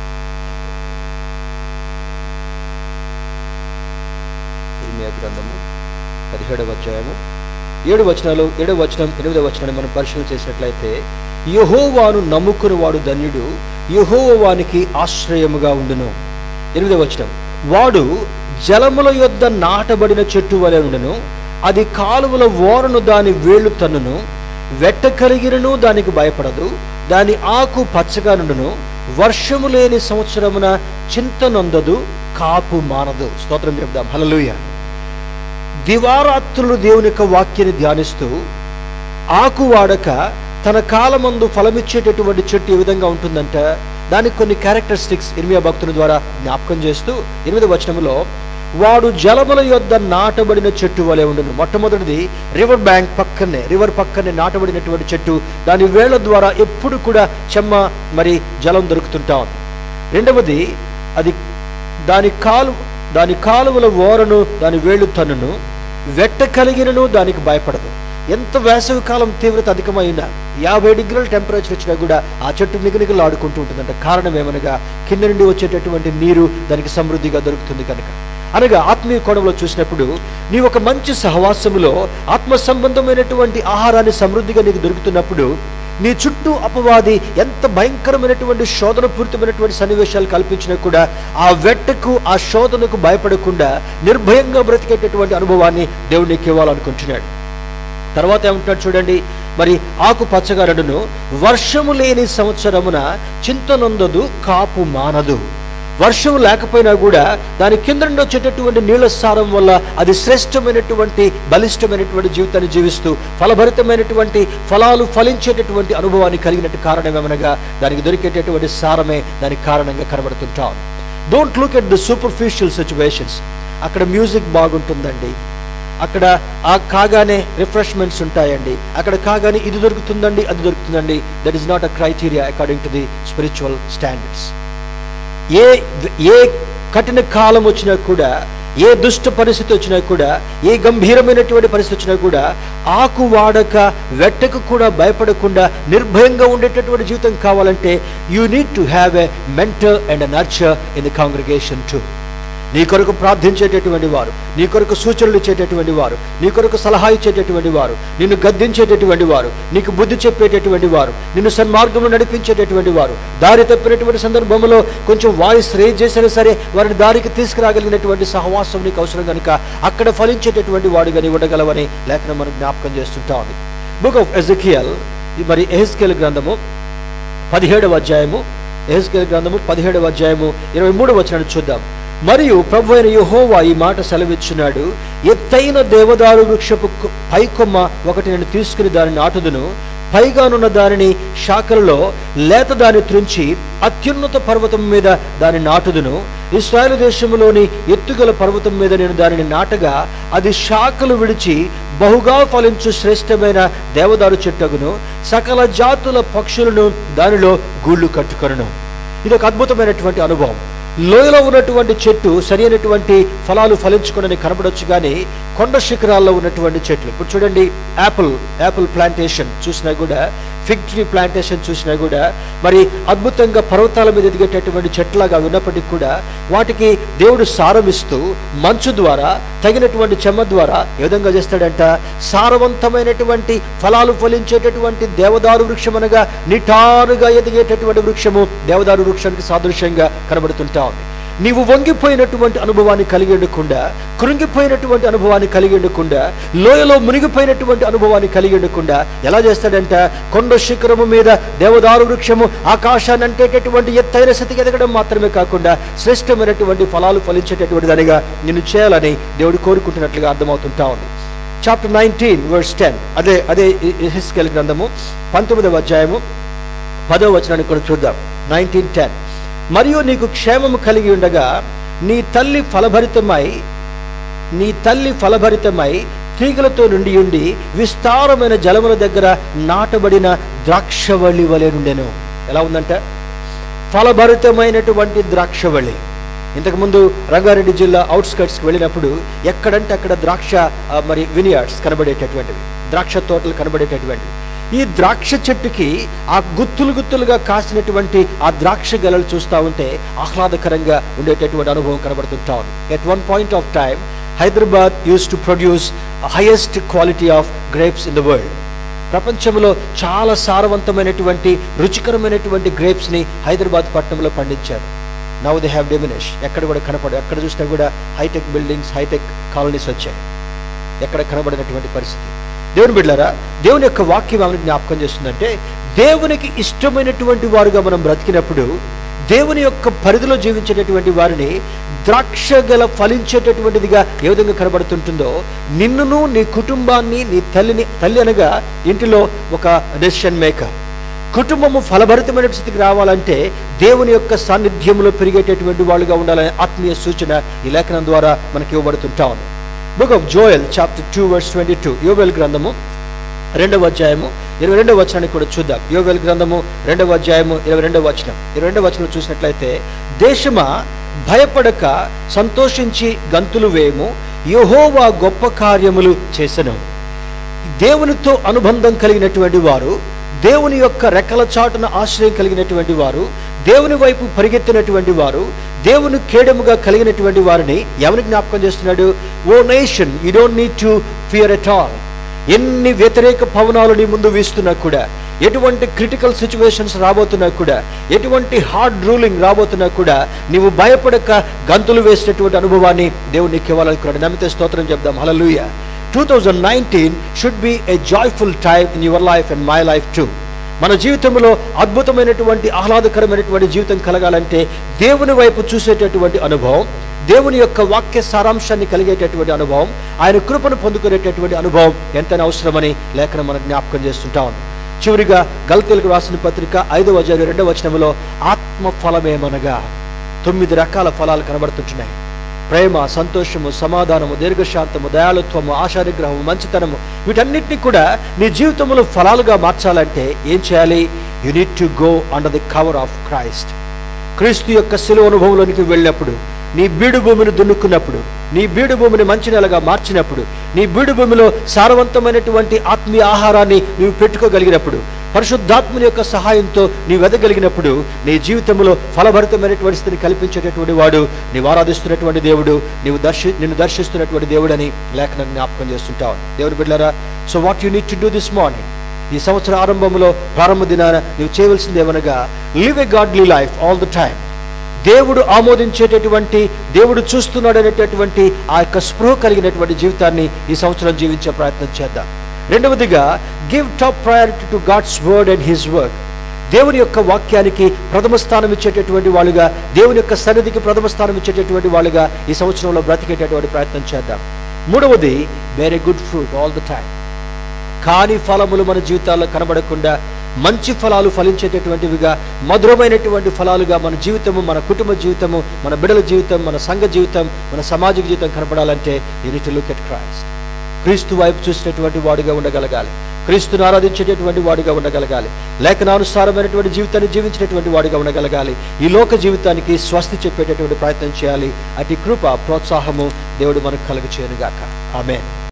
ఇర్మియా గ్రంథము పదిహేడవ అధ్యాయము ఏడు వచనాలు ఏడవ వచనం ఎనిమిదవ వచనాన్ని మనం పరిశీలన చేసినట్లయితే యహోవాను నమ్ముకుని వాడు ధన్యుడు యహోవానికి ఆశ్రయముగా ఉండును ఎనిమిదవ వచనం వాడు జలముల యొద్ద నాటబడిన చెట్టు వలె ఉండును అది కాలువల ఓరను దాని వేళ్ళు తన్నును వెట్ట కలిగినను దానికి భయపడదు దాని ఆకు పచ్చగా నుండును వర్షము లేని సంవత్సరమున చింత నొందదు కాపు మానదు స్తోత్రం చెప్దాం హల్లెలూయా దివారాత్రులు దేవుని యొక్క వాక్యాన్ని ధ్యానిస్తూ ఆకు వాడక తన కాలమందు ఫలమిచ్చేటటువంటి చెట్టు ఏ విధంగా ఉంటుందంట దానికి కొన్ని క్యారెక్టరిస్టిక్స్ ఇర్మియా భక్తుని ద్వారా జ్ఞాపకం చేస్తూ ఎనిమిది వచనంలో వాడు జలముల యొద్ద నాటబడిన చెట్టు వలె ఉండును మొట్టమొదటిది రివర్ బ్యాంక్ పక్కనే రివర్ పక్కనే నాటబడినటువంటి చెట్టు దాని వేళ్ల ద్వారా ఎప్పుడు కూడా చెమ్మ మరి జలం దొరుకుతుంటా ఉంది రెండవది అది దాని కాలు దాని కాలువల ఓరను దాని వేళ్ళు తన్నును వెట్ట కలిగినను దానికి భయపడదు ఎంత వేసవి కాలం తీవ్రత అధికమైనా యాభై డిగ్రీల టెంపరేచర్ వచ్చినా కూడా ఆ చెట్టు నిగనిగలు ఆడుకుంటూ ఉంటుందంట కారణం ఏమనగా కింద నుండి వచ్చేటటువంటి నీరు దానికి సమృద్ధిగా దొరుకుతుంది కనుక అనగా ఆత్మీయ కోణంలో చూసినప్పుడు నీ ఒక మంచి సహవాసములో ఆత్మ సంబంధమైనటువంటి ఆహారాన్ని సమృద్ధిగా నీకు దొరుకుతున్నప్పుడు నీ చుట్టూ అపవాది ఎంత భయంకరమైనటువంటి శోధనపూరితమైనటువంటి సన్నివేశాలు కల్పించినా కూడా ఆ వెట్టకు ఆ శోధనకు భయపడకుండా నిర్భయంగా బ్రతికేటటువంటి అనుభవాన్ని దేవుడు నీకు ఇవ్వాలనుకుంటున్నాడు తర్వాత ఏమంటాడు చూడండి మరి ఆకు పచ్చగరడును వర్షము లేని సంవత్సరమున చింతనొందదు కాపు మానదు వర్షం లేకపోయినా కూడా దాని కింద నుండి వచ్చేటటువంటి నీళ్ల సారం వల్ల అది శ్రేష్టమైనటువంటి బలిష్టమైనటువంటి జీవితాన్ని జీవిస్తూ ఫలభరితమైనటువంటి ఫలాలు ఫలించేటటువంటి అనుభవాన్ని కలిగినట్టు కారణమేమనగా దానికి దొరికేటటువంటి సారమే దానికి కారణంగా కనబడుతుంటాం don't look at the superficial situations అక్కడ మ్యూజిక్ బాగుంటుందండి అక్కడ ఆ కాగానే రిఫ్రెష్మెంట్స్ ఉంటాయండి అక్కడ కాగానే ఇది దొరుకుతుందండి అది దొరుకుతుందండి that is not a criteria according to the spiritual standards ఏ ఏ కఠిన కాలం వచ్చినా కూడా ఏ దుష్ట పరిస్థితి వచ్చినా కూడా ఏ గంభీరమైనటువంటి పరిస్థితి వచ్చినా కూడా ఆకు వాడక వెట్టకు కూడా భయపడకుండా నిర్భయంగా ఉండేటటువంటి జీవితం కావాలంటే you need to have a mentor and nurture in the congregation to నీ కొరకు ప్రార్థించేటటువంటి వారు నీ కొరకు సూచనలు ఇచ్చేటటువంటి వారు నీ కొరకు సలహా ఇచ్చేటటువంటి వారు నిన్ను గద్దించేటటువంటి వారు నీకు బుద్ధి చెప్పేటటువంటి వారు నిన్ను సన్మార్గంలో నడిపించేటటువంటి వారు దారి తప్పినటువంటి సందర్భంలో కొంచెం వాయిస్ రేజ్ చేసినా సరే వారిని దారికి తీసుకురాగలిగినటువంటి సహవాసం నీకు అవసరం కనుక అక్కడ ఫలించేటటువంటి వాడుగా నీ ఉండగలవని లేఖనం మనం జ్ఞాపకం చేస్తుంటా ఉంది బుక్ ఆఫ్ ఎజకియల్ మరి ఎహెస్కేల్ గ్రంథము పదిహేడవ అధ్యాయము ఎహెస్కేల్ గ్రంథము పదిహేడవ అధ్యాయము ఇరవై మూడవ వచనాన్ని చూద్దాం మరియు ప్రభు అయిన యెహోవా ఈ మాట సెలవిచ్చున్నాడు ఎత్తైన దేవదారు వృక్షపు కొ- పైకొమ్మ ఒకటి నేను తీసుకుని దాన్ని నాటుదును పైగానున్న దానిని శాఖలలో లేత దాన్ని త్రుంచి అత్యున్నత పర్వతం మీద దాన్ని నాటుదును ఇస్రాయేల్ దేశంలోని ఎత్తుగల పర్వతం మీద నేను దానిని నాటగా అది శాఖలు విడిచి బహుగా ఫలించు శ్రేష్టమైన దేవదారు చెట్టగును సకల జాతుల పక్షులను దానిలో గూళ్ళు కట్టుకొనును ఇది ఒక అద్భుతమైనటువంటి అనుభవం లోయలో ఉన్నటువంటి చెట్టు సరైనటువంటి ఫలాలు ఫలించుకుని కనబడొచ్చు కానీ కొండ శిఖరాల్లో ఉన్నటువంటి చెట్లు ఇప్పుడు చూడండి యాపిల్ యాపిల్ ప్లాంటేషన్ చూసినా కూడా ఫిగ్ ట్రీ ప్లాంటేషన్ చూసినా కూడా మరి అద్భుతంగా పర్వతాల మీద ఎదిగేటటువంటి చెట్లాగా ఉన్నప్పటికీ కూడా వాటికి దేవుడు సారం ఇస్తూ మంచు ద్వారా తగినటువంటి చెమ్మ ద్వారా ఏ విధంగా చేస్తాడంట సారవంతమైనటువంటి ఫలాలు ఫలించేటటువంటి దేవదారు వృక్షం అనగా నిటారుగా ఎదిగేటటువంటి వృక్షము దేవదారు వృక్షానికి సాదృశ్యంగా కనబడుతుంటా ఉంది నీవు వంగిపోయినటువంటి అనుభవాన్ని కలిగి ఉండకుండా కృంగిపోయినటువంటి అనుభవాన్ని కలిగి ఉండకుండా లోయలో మునిగిపోయినటువంటి అనుభవాన్ని కలిగి ఉండకుండా ఎలా చేస్తాడంట కొండ శిఖరము మీద దేవదారు వృక్షము ఆకాశాన్ని అంటేటటువంటి ఎత్తైన స్థితికి ఎదగడం మాత్రమే కాకుండా శ్రేష్టమైనటువంటి ఫలాలు ఫలించేటటువంటి దానిగా నిన్ను చేయాలని దేవుడు కోరుకుంటున్నట్లుగా అర్థమవుతుంటా ఉంది చాప్టర్ నైన్టీన్ వర్స్ టెన్ అదే అదే హిస్కెల్ గ్రంథము పంతొమ్మిదవ అధ్యాయము పదవ వచనాన్ని కూడా చూద్దాం నైన్టీన్ టెన్ మరియు నీకు క్షేమము కలిగి ఉండగా నీ తల్లి ఫలభరితమై నీ తల్లి ఫలభరితమై తీగలతో నుండి ఉండి విస్తారమైన జలముల దగ్గర నాటబడిన ద్రాక్షవల్లి వలె నుండెను ఎలా ఉందంట ఫలభరితమైనటువంటి ద్రాక్షవల్లి ఇంతకుముందు రంగారెడ్డి జిల్లా అవుట్స్కట్స్కి వెళ్ళినప్పుడు ఎక్కడంటే అక్కడ ద్రాక్ష ఆ, మరి వినియార్డ్స్ కనబడేటటువంటివి ద్రాక్ష తోటలు కనబడేటటువంటివి ఈ ద్రాక్ష చెట్టుకి ఆ గుత్తులు గుత్తులుగా కాసినటువంటి ఆ ద్రాక్ష గెలలు చూస్తూ ఉంటే ఆహ్లాదకరంగా ఉండేటటువంటి అనుభవం కనబడుతుంటా ఉంది at one point of time Hyderabad used to produce highest quality of grapes in the world ప్రపంచంలో చాలా సారవంతమైనటువంటి రుచికరమైనటువంటి గ్రేప్స్ని హైదరాబాద్ పట్టణంలో పండించారు నవ్ దే హ్యావ్ డెమినిష్ ఎక్కడ కూడా కనపడు ఎక్కడ చూసినా కూడా హైటెక్ బిల్డింగ్స్ హైటెక్ కాలనీస్ వచ్చాయి ఎక్కడ కనబడినటువంటి పరిస్థితి దేవుని బిడ్డారా దేవుని యొక్క వాక్యం ఆమెను జ్ఞాపకం చేస్తుందంటే దేవునికి ఇష్టమైనటువంటి వారుగా మనం బ్రతికినప్పుడు దేవుని యొక్క పరిధిలో జీవించేటటువంటి వారిని ద్రాక్ష గల ఫలించేటటువంటిదిగా ఏ విధంగా కనబడుతుంటుందో నిన్నును నీ కుటుంబాన్ని నీ తల్లిని తల్లి అనగా ఇంటిలో ఒక డెసిషన్ మేకర్ కుటుంబము ఫలభరితమైన స్థితికి రావాలంటే దేవుని యొక్క సాన్నిధ్యంలో పెరిగేటటువంటి వాళ్ళుగా ఉండాలనే ఆత్మీయ సూచన ఈ లేఖనం ద్వారా మనకి ఇవ్వబడుతుంటా ఉంది book of Joel chapter two verse twenty two యోవెల్ గ్రంథము రెండవ అధ్యాయము ఇరవై రెండవ వచనాన్ని కూడా చూద్దాం యోగల్ గ్రంథము రెండవ అధ్యాయము ఇరవై రెండవ వచనం ఇరవై రెండవ వచనం చూసినట్లయితే దేశమా భయపడక సంతోషించి గంతులు వేయము యెహోవా గొప్ప కార్యములు చేసెను దేవునితో అనుబంధం కలిగినటువంటి వారు దేవుని యొక్క రెక్కల చాటున ఆశ్రయం కలిగినటువంటి వారు దేవుని వైపు పరిగెత్తినటువంటి వారు దేవుని కేడముగా కలిగినటువంటి వారిని ఎవరి జ్ఞాపకం చేస్తున్నాడు O nation you don't need to fear at all ఎన్ని వ్యతిరేక పవనాలు నీ ముందు వీస్తున్నా కూడా ఎటువంటి క్రిటికల్ సిచ్యువేషన్స్ రాబోతున్నా కూడా ఎటువంటి హార్డ్ రూలింగ్ రాబోతున్నా కూడా నీవు భయపడక గంతులు వేసినటువంటి అనుభవాన్ని దేవుడు నీకు ఇవ్వాలనుకున్నాడు నమ్మితే స్తోత్రం చెప్దాం hallelujah two thousand nineteen should be a joyful time in your life and my life too మన జీవితంలో అద్భుతమైనటువంటి ఆహ్లాదకరమైనటువంటి జీవితం కలగాలంటే దేవుని వైపు చూసేటటువంటి అనుభవం దేవుని యొక్క వాక్య సారాంశాన్ని కలిగేటటువంటి అనుభవం ఆయన కృపను పొందుకునేటటువంటి అనుభవం ఎంతైనా అవసరమని లేఖనం మనకు జ్ఞాపకం చేస్తుంటా ఉంది చివరిగా గల్తీలకు రాసిన పత్రిక ఐదవ అధ్యాయం రెండవ వచనంలో ఆత్మ ఫలమేమనగా తొమ్మిది రకాల ఫలాలు కనబడుతుంటున్నాయి ప్రేమ సంతోషము సమాధానము దీర్ఘశాంతము దయాళుత్వము ఆశానిగ్రహము మంచితనము వీటన్నిటిని కూడా నీ జీవితంలో ఫలాలుగా మార్చాలంటే ఏం చేయాలి you need to go under the cover of Christ క్రీస్తు యొక్క శిలువ అనుభవంలోనికి వెళ్ళినప్పుడు నీ బీడు భూమిని దున్నుకున్నప్పుడు నీ బీడు భూమిని మంచి నెలగా మార్చినప్పుడు నీ బీడు భూమిలో సారవంతమైనటువంటి ఆత్మీయ ఆహారాన్ని నీవు పెట్టుకోగలిగినప్పుడు పరిశుద్ధాత్మని యొక్క సహాయంతో నీవు ఎదగలిగినప్పుడు నీ జీవితంలో ఫలభరితమైనటువంటి స్థితిని కల్పించేటటువంటి వాడు నీవు ఆరాధిస్తున్నటువంటి దేవుడు నీవు దర్శి నిన్ను దర్శిస్తున్నటువంటి దేవుడని లేఖనం జ్ఞాపకం చేస్తుంటావు దేవుని బిడ్డారా so what you need to do this morning ఈ సంవత్సర ఆరంభంలో ప్రారంభ దినాన నీవు చేయవలసింది ఏమనగా live a godly life all the time దేవుడు ఆమోదించేటటువంటి దేవుడు చూస్తున్నాడు అనేటటువంటి ఆ యొక్క స్పృహ కలిగినటువంటి జీవితాన్ని ఈ సంవత్సరం జీవించే ప్రయత్నం చేద్దాం రెండవదిగా give top priority to God's word and his work దేవుని యొక్క వాక్యానికి ప్రథమ స్థానం ఇచ్చేటటువంటి వాళ్ళుగా దేవుని యొక్క సన్నిధికి ప్రథమ స్థానం ఇచ్చేటటువంటి వాళ్ళుగా ఈ సంవత్సరంలో బ్రతికేటటువంటి ప్రయత్నం చేద్దాం మూడవది very good fruit all the time కాని ఫలములు మన జీవితాల్లో కనబడకుండా మంచి ఫలాలు ఫలించేటటువంటివిగా మధురమైనటువంటి ఫలాలుగా మన జీవితము మన కుటుంబ జీవితము మన బిడల జీవితం మన సంఘ జీవితం మన సామాజిక జీవితం కనపడాలంటే యూనిట్ లుక్ ఎట్ క్రైస్ట్ క్రీస్తు వైపు చూసినటువంటి వాడుగా ఉండగలగాలి క్రీస్తును ఆరాధించేటటువంటి వాడుగా ఉండగలగాలి లేఖనానుసారమైనటువంటి జీవితాన్ని జీవించినటువంటి వాడుగా ఉండగలగాలి ఈ లోక జీవితానికి స్వస్తి చెప్పేటటువంటి ప్రయత్నం చేయాలి అటు కృప ప్రోత్సాహము దేవుడు మనకు కలుగ చేయనుగాక ఆమెన్